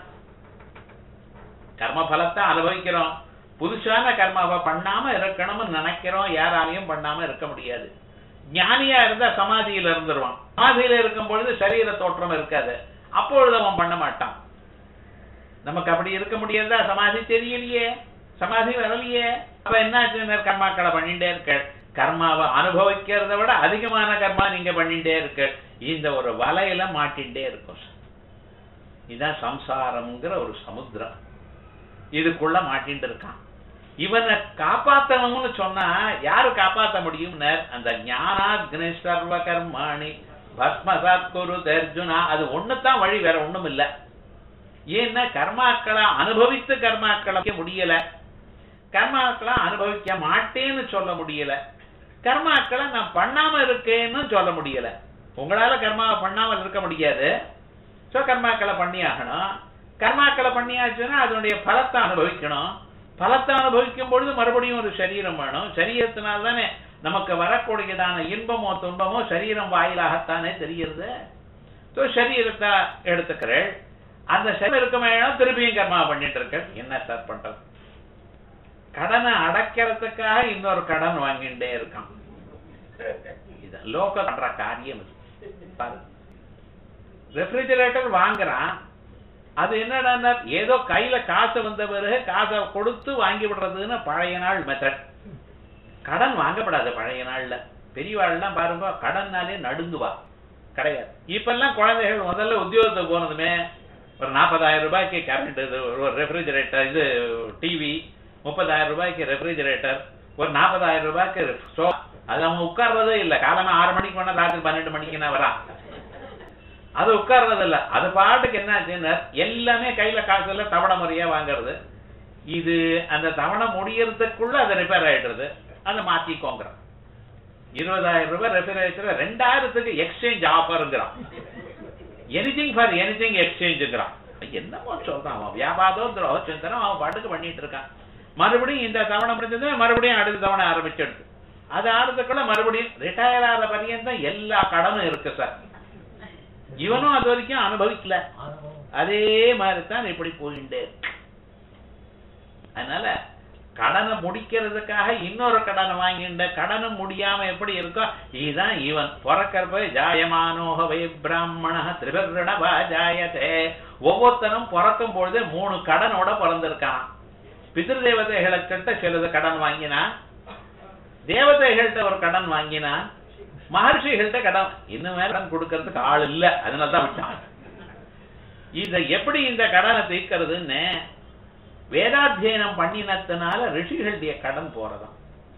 கர்ம பலத்தை அனுபவிக்கிறோம் புதுசான கர்மாவை பண்ணாம இருக்கணும்னு நினைக்கிறோம் யாராலையும் பண்ணாம இருக்க முடியாது ஞானியா இருந்தா சமாதியில இருந்துருவான் சமாதியில இருக்கும் பொழுது சரீர தோற்றம் இருக்காது அப்பொழுது அவன் பண்ண மாட்டான் நமக்கு அப்படி இருக்க முடியாதா சமாதி தெரியலையே சமாதி வரலையே அப்ப என்ன கர்மாக்களை பண்ணிட்டே இருக்க கர்மாவை அனுபவிக்கிறத விட அதிகமான கர்மா நீங்க பண்ணிட்டே இருக்க இந்த ஒரு வலையில மாட்டின்டே இருக்கும் இதுதான் சம்சாரம்ங்கிற ஒரு சமுத்திரம் இதுக்குள்ள மாட்டின்ட்டு இருக்கான் இவனை காப்பாத்தணும்னு சொன்னா யாரு காப்பாத்த முடியும்னு அந்த ஞானாக்னி சர்வ கர்மாணி பஸ்மசாத் குரு அர்ஜுனா அது ஒண்ணுதான் வழி வேற ஒண்ணும் இல்ல ஏன்னா கர்மாக்களை அனுபவித்து கர்மாக்களை முடியல கர்மாக்களை அனுபவிக்க மாட்டேன்னு சொல்ல முடியல கர்மாக்களை நான் பண்ணாம இருக்கேன்னு சொல்ல முடியல உங்களால கர்மாவை பண்ணாமல் இருக்க முடியாது சோ கர்மாக்களை பண்ணி ஆகணும் கர்மாக்களை பண்ணியாச்சுன்னா அதனுடைய பலத்தை அனுபவிக்கணும் பலத்தை அனுபவிக்கும் பொழுது மறுபடியும் ஒரு சரீரம் வேணும் சரீரத்தினால் தானே நமக்கு வரக்கூடியதான இன்பமோ துன்பமோ சரீரம் வாயிலாகத்தானே தெரிகிறது ஸோ சரீரத்தை எடுத்துக்கிறேன் அந்த சரீரம் இருக்குமே திருப்பியும் கர்மா பண்ணிட்டு இருக்க என்ன சார் பண்றது கடனை அடைக்கிறதுக்காக இன்னொரு கடன் வாங்கிட்டே இருக்கான் இது லோக பண்ற காரியம் இது. பாரு ரெஃப்ரிஜரேட்டர் வாங்குறான் அது என்னடா ஏதோ கையில காசு வந்த பிறகு காசை கொடுத்து வாங்கி விடுறதுன்னு பழைய நாள் மெத்தட் கடன் வாங்கப்படாது பழைய நாள்ல பெரியவாள்லாம் பாருங்க கடன்னாலே நடுங்குவா கிடையாது இப்பெல்லாம் குழந்தைகள் முதல்ல உத்தியோகத்துக்கு போனதுமே ஒரு நாற்பதாயிரம் ரூபாய்க்கு கரண்ட் இது ஒரு ரெஃப்ரிஜரேட்டர் இது டிவி முப்பதாயிரம் ரூபாய்க்கு ரெஃப்ரிஜரேட்டர் ஒரு நாற்பதாயிரம் ரூபாய்க்கு சோ அது அவன் உட்கார்றதே இல்லை காலமா ஆறு மணிக்கு வேணா ராத்திரி பன்னெண்டு மணிக்கு நான் வரான் அது உட்கார்றது இல்ல அது பாட்டுக்கு என்ன ஆச்சுன்னா எல்லாமே கையில காசு இல்ல தவணை முறையா வாங்குறது இது அந்த தவணை முடியறதுக்குள்ள அது ரிப்பேர் ஆயிடுறது அதை மாத்திக்கோங்க இருபதாயிரம் ரூபாய் ரெஃப்ரிஜரேட்டர் ரெண்டாயிரத்துக்கு எக்ஸ்சேஞ்ச் ஆஃபருங்கிறான் எனிதிங் ஃபார் எனிதிங் எக்ஸ்சேஞ்சுங்கிறான் என்னமோ சொல்றான் அவன் வியாபாரம் துரோக சிந்தனம் அவன் பாட்டுக்கு பண்ணிட்டு இருக்கான் மறுபடியும் இந்த தவணை முடிஞ்சது மறுபடியும் அடுத்த தவணை ஆரம்பிச்சிடுது அது ஆறதுக்குள்ள மறுபடியும் ரிட்டையர் ஆகிற பரியந்தம் எல்லா கடனும் இருக்கு சார் இவனும் அது வரைக்கும் அனுபவிக்கல அதே மாதிரி தான் இப்படி போயிட்டே இருக்கு. அதனால கடனை முடிக்கிறதுக்காக இன்னொரு கடனை வாங்கிண்ட கடனும் முடியாம எப்படி இருக்கோ இதுதான் இவன் பிறக்கிறப்ப ஜாயமானோகவை பிராமண திரிபர்ணபா ஜாயதே ஒவ்வொருத்தனும் பிறக்கும் பொழுது மூணு கடனோட பிறந்திருக்கான் பிதிரு தேவதைகளுக்கிட்ட சிலது கடன் வாங்கினான் தேவதைகள்கிட்ட ஒரு கடன் வாங்கினான் மகர்ஷிகள்கிட்ட கடன் இன்னும் மேல கடன் கொடுக்கறதுக்கு ஆள் இல்ல அதனால தான் விட்டான் இத எப்படி இந்த கடனை தீர்க்கிறதுன்னு வேதாத்தியனம் பண்ணினதுனால ரிஷிகளுடைய கடன் போறதாம்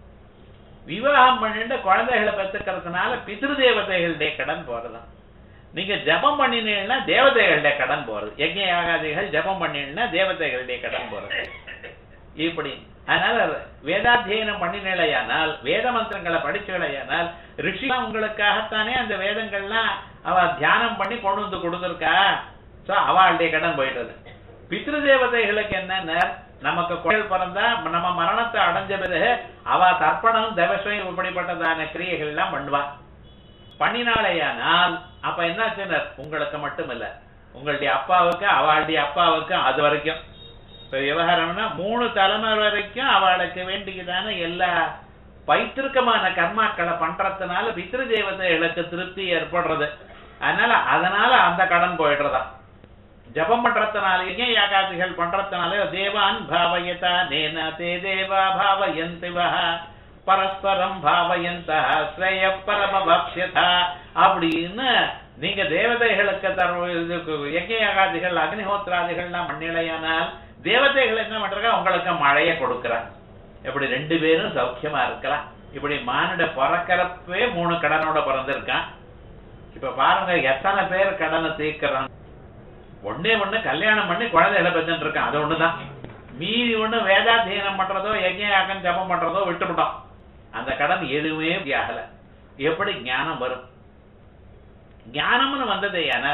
விவாகம் பண்ணிட்டு குழந்தைகளை பெற்றுக்கிறதுனால பிதிரு தேவதைகளுடைய கடன் போறதாம் நீங்க ஜபம் பண்ணினீங்கன்னா தேவதைகளுடைய கடன் போறது யஜ்ஞ யாகாதிகள் ஜபம் பண்ணினா தேவதைகளுடைய கடன் போறது இப்படி அதனால வேதாத்தியனம் பண்ணினேலையானால் வேத மந்திரங்களை படிச்சலையானால் ரிஷி உங்களுக்காகத்தானே அந்த வேதங்கள்லாம் அவ தியானம் பண்ணி கொண்டு வந்து கொடுத்துருக்கா சோ அவளுடைய கடன் போயிடுறது பித்ரு தேவதைகளுக்கு என்னன்னா நமக்கு குழல் பிறந்தா நம்ம மரணத்தை அடைஞ்ச பிறகு அவ தர்ப்பணம் தவசம் இப்படிப்பட்டதான கிரியைகள் எல்லாம் பண்ணுவா பண்ணினாலேயானால் அப்ப என்னாச்சுன்னா உங்களுக்கு மட்டும் இல்ல உங்களுடைய அப்பாவுக்கு அவளுடைய அப்பாவுக்கு அது வரைக்கும் இப்ப விவகாரம்னா மூணு தலைமுறை வரைக்கும் அவளுக்கு வேண்டியதான எல்லா பைத்திருக்கமான கர்மாக்களை பண்றதுனால பித்ரு தேவதைகளுக்கு திருப்தி ஏற்படுறது அதனால அதனால அந்த கடன் போயிடுறதா ஜபம் பண்றதுனாலேயே யாகாதிகள் பண்றதுனால தேவான் பாவயதா நேன தே தேவா பாவயந்திவ பரஸ்பரம் பாவயந்த ஸ்ரேய பரமபக்ஷதா அப்படின்னு நீங்க தேவதைகளுக்கு தர யஜ்ய யாகாதிகள் அக்னிஹோத்திராதிகள்லாம் மண்ணிலையானால் தேவதைகள் என்ன பண்றாங்க உங்களுக்கு மழையை கொடுக்குறாங்க இப்படி ரெண்டு பேரும் சௌக்கியமா இருக்கலாம் இப்படி மானிட பிறக்கிறப்பவே மூணு கடனோட பிறந்திருக்கான் இப்ப பாருங்க எத்தனை பேர் கடனை தீர்க்கிறான் ஒண்ணே ஒண்ணு கல்யாணம் பண்ணி குழந்தைகளை பெற்றுட்டு இருக்கான் அது ஒண்ணுதான் மீதி ஒண்ணு வேதாத்தியனம் பண்றதோ யஜ்யாக்கம் ஜபம் பண்றதோ விட்டுவிட்டோம் அந்த கடன் எதுவுமே ஆகல எப்படி ஞானம் வரும் ஞானம்னு வந்ததே ஆனால்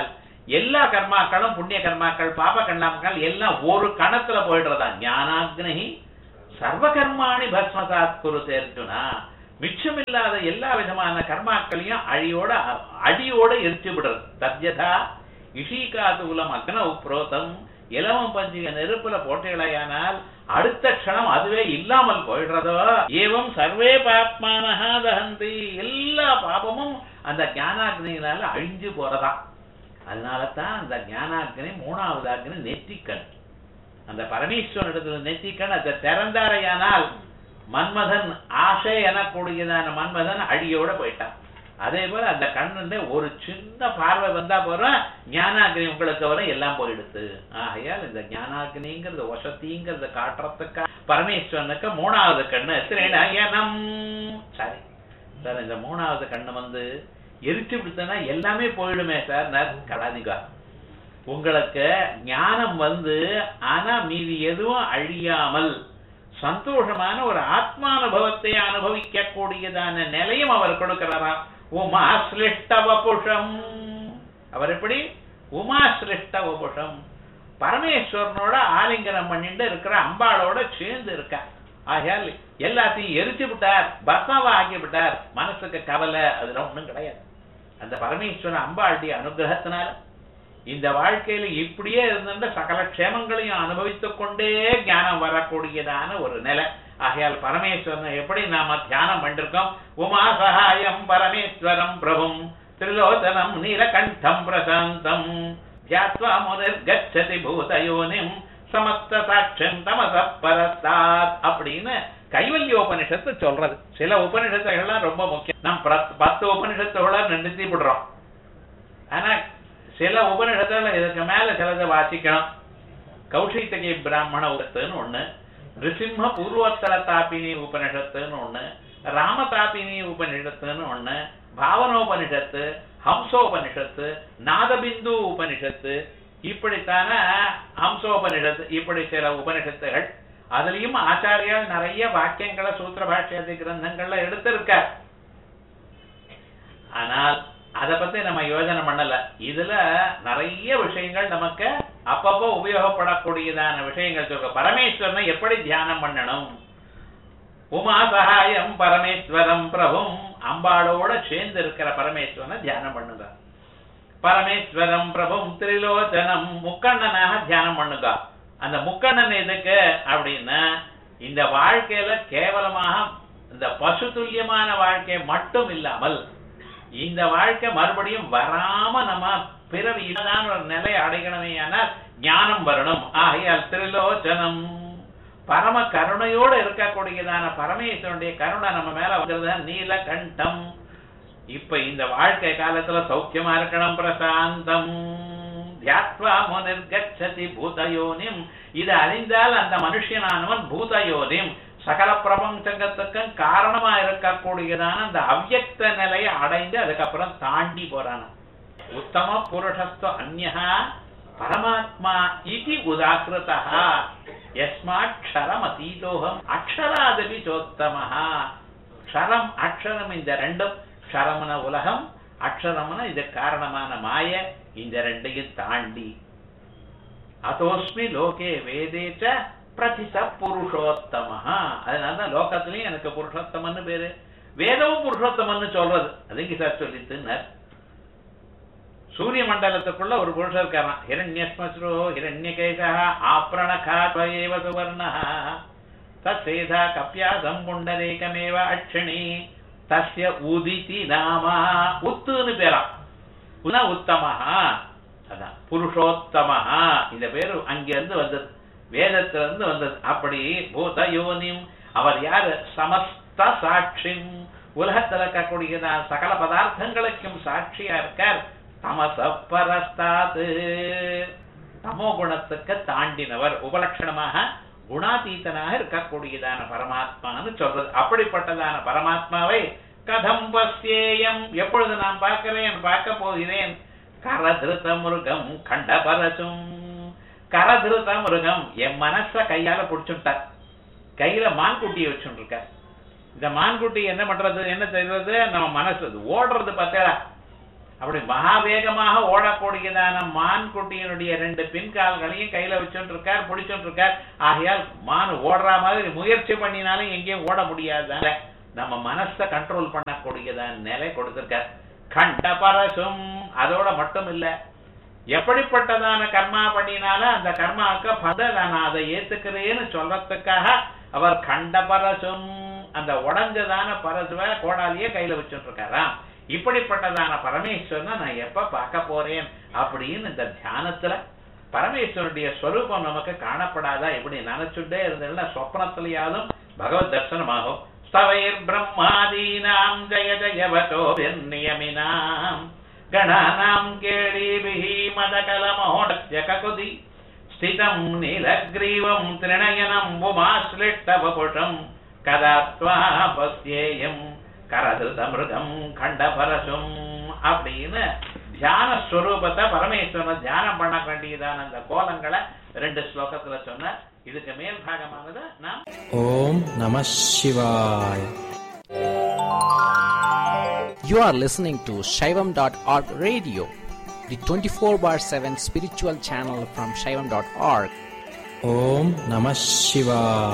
எல்லா கர்மாக்களும் புண்ணிய கர்மாக்கள் பாப கர்மாக்கள் எல்லாம் ஒரு கணத்துல போயிடுறதா ஞானாக்னி சர்வ கர்மாணி பஸ்மசாத் குருதே அர்ஜுனா மிச்சமில்லாத எல்லா விதமான கர்மாக்களையும் அழியோட அடியோட எரிச்சு விடுறது தத்யதா இஷீகாதுகுலம் அக்ன உப்ரோதம் இலவம் பஞ்சிக நெருப்புல போட்டீர்களாயானால் அடுத்த க்ஷணம் அதுவே இல்லாமல் போயிடுறதோ ஏவம் சர்வே பாப்மானஹா தஹந்தி எல்லா பாபமும் அந்த ஞானாக்னியினால அழிஞ்சு போறதா அதனால தான் அந்த ஞானாக்னி மூணாவது அக்னி நெற்றிக்கண் அந்த பரமேஸ்வரனிடத்துல நெற்றிக்கண் அதை திறந்தாரையானால் மன்மதன் ஆசை எனக்கூடியதான மன்மதன் அடியோட போயிட்டான் அதே போல அந்த கண்ணுல ஒரு சின்ன பார்வை வந்தா போறோம் ஞானாக்னி உங்களுக்கு வர எல்லாம் போயிடுது ஆகையால் இந்த ஞானாக்னிங்கிறது வசதிங்கிறத காட்டுறதுக்கா பரமேஸ்வரனுக்கு மூணாவது கண்ணு திரேணயனம் சரி சார் இந்த மூணாவது கண்ணு வந்து எரிச்சு விடுத்தனா எல்லாமே போயிடுமே சார் நான் கலாதிகா உங்களுக்கு ஞானம் வந்து ஆனா மீதி எதுவும் அழியாமல் சந்தோஷமான ஒரு ஆத்மானுபவத்தை அனுபவிக்க கூடியதான நிலையும் அவர் கொடுக்கிறாராம் உமா சிருஷ்ட வபுஷம் அவர் எப்படி உமா சிருஷ்ட வபுஷம் பரமேஸ்வரனோட ஆலிங்கனம் பண்ணிட்டு இருக்கிற அம்பாளோட சேர்ந்து இருக்க ஆகையால் எல்லாத்தையும் எரிச்சு விட்டார் பஸ்மாவா ஆக்கி விட்டார் மனசுக்கு கவலை அதுல ஒண்ணும் கிடையாது அந்த பரமேஸ்வரன் அம்பாளுடைய அனுகிரகத்தினால இந்த வாழ்க்கையில இப்படியே இருந்த சகல க்ஷேமங்களையும் அனுபவித்துக் கொண்டே ஞானம் வரக்கூடியதான ஒரு நிலை ஆகையால் பரமேஸ்வரனை எப்படி நாம தியானம் பண்ணிருக்கோம் உமா சகாயம் பரமேஸ்வரம் பிரபும் திரிலோச்சனம் நீலகண்டம் பிரசாந்தம் தியாத்வா முனிர்கச்சதி பூதயோனிம் சமஸ்த சாட்சம் தமச பரஸ்தாத் அப்படின்னு கைவல்யோபனிஷத்து சொல்றது சில உபனிஷத்துகள்லாம் ரொம்ப முக்கியம் நாம் பிரத்- பத்து உபனிஷத்துகளை நிறுத்தி விடுறோம் ஆனா சில உபனிஷத்துல இதுக்கு மேல சிலதை வாசிக்கணும் கௌஷித்தகி பிராமண உபத்துன்னு ஒண்ணு நிருசிம்ம பூர்வோத்தர தாபினி உபனிஷத்துன்னு ஒண்ணு ராமதாபினி உபனிஷத்துன்னு ஒண்ணு பாவனோபனிஷத்து ஹம்சோபனிஷத்து நாதபிந்து உபனிஷத்து இப்படித்தான ஹம்சோபனிஷத்து இப்படி சில உபனிஷத்துகள் அதுலயும் ஆச்சாரியால் நிறைய வாக்கியங்களை சூத்திர பாஷ்யாதி கிரந்தங்கள்ல எடுத்திருக்கார் ஆனால் அத பத்தி நம்ம யோசனை பண்ணல இதுல நிறைய விஷயங்கள் நமக்கு அப்பப்போ உபயோகப்படக்கூடியதான விஷயங்கள் சொல்ற பரமேஸ்வரனை எப்படி தியானம் பண்ணணும் உமா சகாயம் பரமேஸ்வரம் பிரபும் அம்பாளோட சேர்ந்து இருக்கிற பரமேஸ்வரனை தியானம் பண்ணுங்க பரமேஸ்வரம் பிரபும் திரிலோச்சனம் முக்கண்ணனாக தியானம் பண்ணுங்க அந்த முக்கண்ணன் எதுக்கு அப்படின்னா இந்த வாழ்க்கையில கேவலமாக இந்த பசு துல்லியமான வாழ்க்கை மட்டும் இல்லாமல் இந்த வாழ்க்கை மறுபடியும் வராம நம்ம பிறவி இல்லாத ஒரு நிலை அடையணுமே ஆனால் ஞானம் வரணும் ஆகையால் திரிலோச்சனம் பரம கருணையோட இருக்கக்கூடியதான பரமேஸ்வரனுடைய கருணை நம்ம மேல வந்துருது நீலகண்டம் இப்ப இந்த வாழ்க்கை காலத்துல சௌக்கியமா இருக்கணும் பிரசாந்தம் தியாத்வா முனிர்கச்சதி பூதயோனிம் இது அறிந்தால் அந்த மனுஷனானவன் பூதயோனிம் சகல பிரபஞ்சங்கத்துக்கும் காரணமா இருக்கக்கூடியதான அந்த அவ்யக்த நிலையை அடைந்து அதுக்கப்புறம் தாண்டி போறான உத்தம புருஷஸ்து அந்யஹா பரமாத்மா இது உதாகிருதா யஸ்மாத் க்ஷரம் அதீதோகம் அக்ஷராதபி சோத்தமஹா க்ஷரம் அக்ஷரம் இந்த ரெண்டும் க்ஷரமன உலகம் அக்ஷரமன இது காரணமான மாய இந்த ரெண்டையும் தாண்டி அதோஸ்மி லோகே வேதேச்ச பிரதிச புருஷோத்தமஹா அதனாலதான் லோகத்திலயும் எனக்கு புருஷோத்தமன்னு பேரு வேதமும் புருஷோத்தமன்னு சொல்றது அதுக்கு சார் சொல்லித்துன்னார் சூரிய மண்டலத்துக்குள்ள ஒரு புருஷர் இருக்காராம் ஹிரண்யஸ்மஸ்ரோ ஹிரண்யகேசா ஆப்ரணகாத்வயேவ சுவர்ணா தத்சேதா கப்யாசம் புண்டரேகமேவ அக்ஷணி தஸ்ய உதிதி நாமா உத்துன்னு பேராம் உன உத்தமஹா அதான் புருஷோத்தமஹா இந்த பேரு அங்கிருந்து வந்தது வேதத்துல இருந்து வந்தது அப்படி பூத யோனிம் அவர் யாரு சமஸ்த சாட்சிம் உலகத்துல இருக்கக்கூடிய சகல பதார்த்தங்களுக்கும் சாட்சியா இருக்கார் தமச பரஸ்தாது தமோ குணத்துக்கு தாண்டினவர் உபலட்சணமாக குணாதீதனாக இருக்கக்கூடியதான பரமாத்மான்னு சொல்றது அப்படிப்பட்டதான பரமாத்மாவை கதம் பஸ்யேயம் எப்பொழுது நான் பார்க்கிறேன் பார்க்க போகிறேன் கரதிருத்த மிருகம் கண்டபரசும் கரதிருத்த மிருகம் என் மனச கையால புடிச்சுட்டார் கையில மான்குட்டியை வச்சுருக்கார் இந்த மான்குட்டி என்ன பண்றது என்ன செய்யறது நம்ம மனசு அது ஓடுறது பார்த்தா அப்படி மகாவேகமாக ஓடக்கூடியதான மான் குட்டியினுடைய ரெண்டு பின்கால்களையும் கையில வச்சுட்டு இருக்கார் பிடிச்சுட்டு இருக்கார் ஆகையால் மான் ஓடுற மாதிரி முயற்சி பண்ணினாலும் எங்கேயும் ஓட முடியாதால நம்ம மனசை கண்ட்ரோல் பண்ணக்கூடியதான நிலை கொடுத்திருக்கார் கண்ட பரசும் அதோட மட்டும் இல்ல எப்படிப்பட்டதான கர்மா பண்ணினாலும் அந்த கர்மாவுக்கு பத நான் அதை ஏத்துக்கிறேன்னு சொல்றதுக்காக அவர் கண்ட பரசும் அந்த உடஞ்சதான பரசுவை கோடாலியே கையில வச்சுட்டு இருக்காராம் இப்படிப்பட்டதான பரமேஸ்வரனை நான் எப்ப பார்க்க போறேன் அப்படின்னு இந்த தியானத்துல பரமேஸ்வரனுடைய ஸ்வரூபம் நமக்கு காணப்படாதா இப்படி நினைச்சுட்டே இருந்ததுன்னா சொப்னத்திலேயாலும் பகவத் தர்சனமாகும் ஸ்தவைர் பிரம்மாதீனாம் ஜய ஜயவதோ நியமினாம் கணானாம் கேளீபிஹி மதகலமோடஸ்ய ககுதி ஸ்திதம் நீலக்ரீவம் திரிணயனம் உமாஸ்லிட்டவபுஷம் கதாத்வா பஸ்யேயம் கரதிருதமிருகம் கண்டபரசும் அப்படின்னு தியான ஸ்வரூபத்தை பரமேஸ்வரனை தியானம் பண்ண வேண்டியதான அந்த கோலங்களை ரெண்டு ஸ்லோகத்துல சொன்ன இதுக்கு மேல் பாகமானது நாம் ஓம் நம சிவாய You are listening to Shaivam.org radio, the 24 bar 7 spiritual channel from Shaivam.org. ஓம் நம சிவாய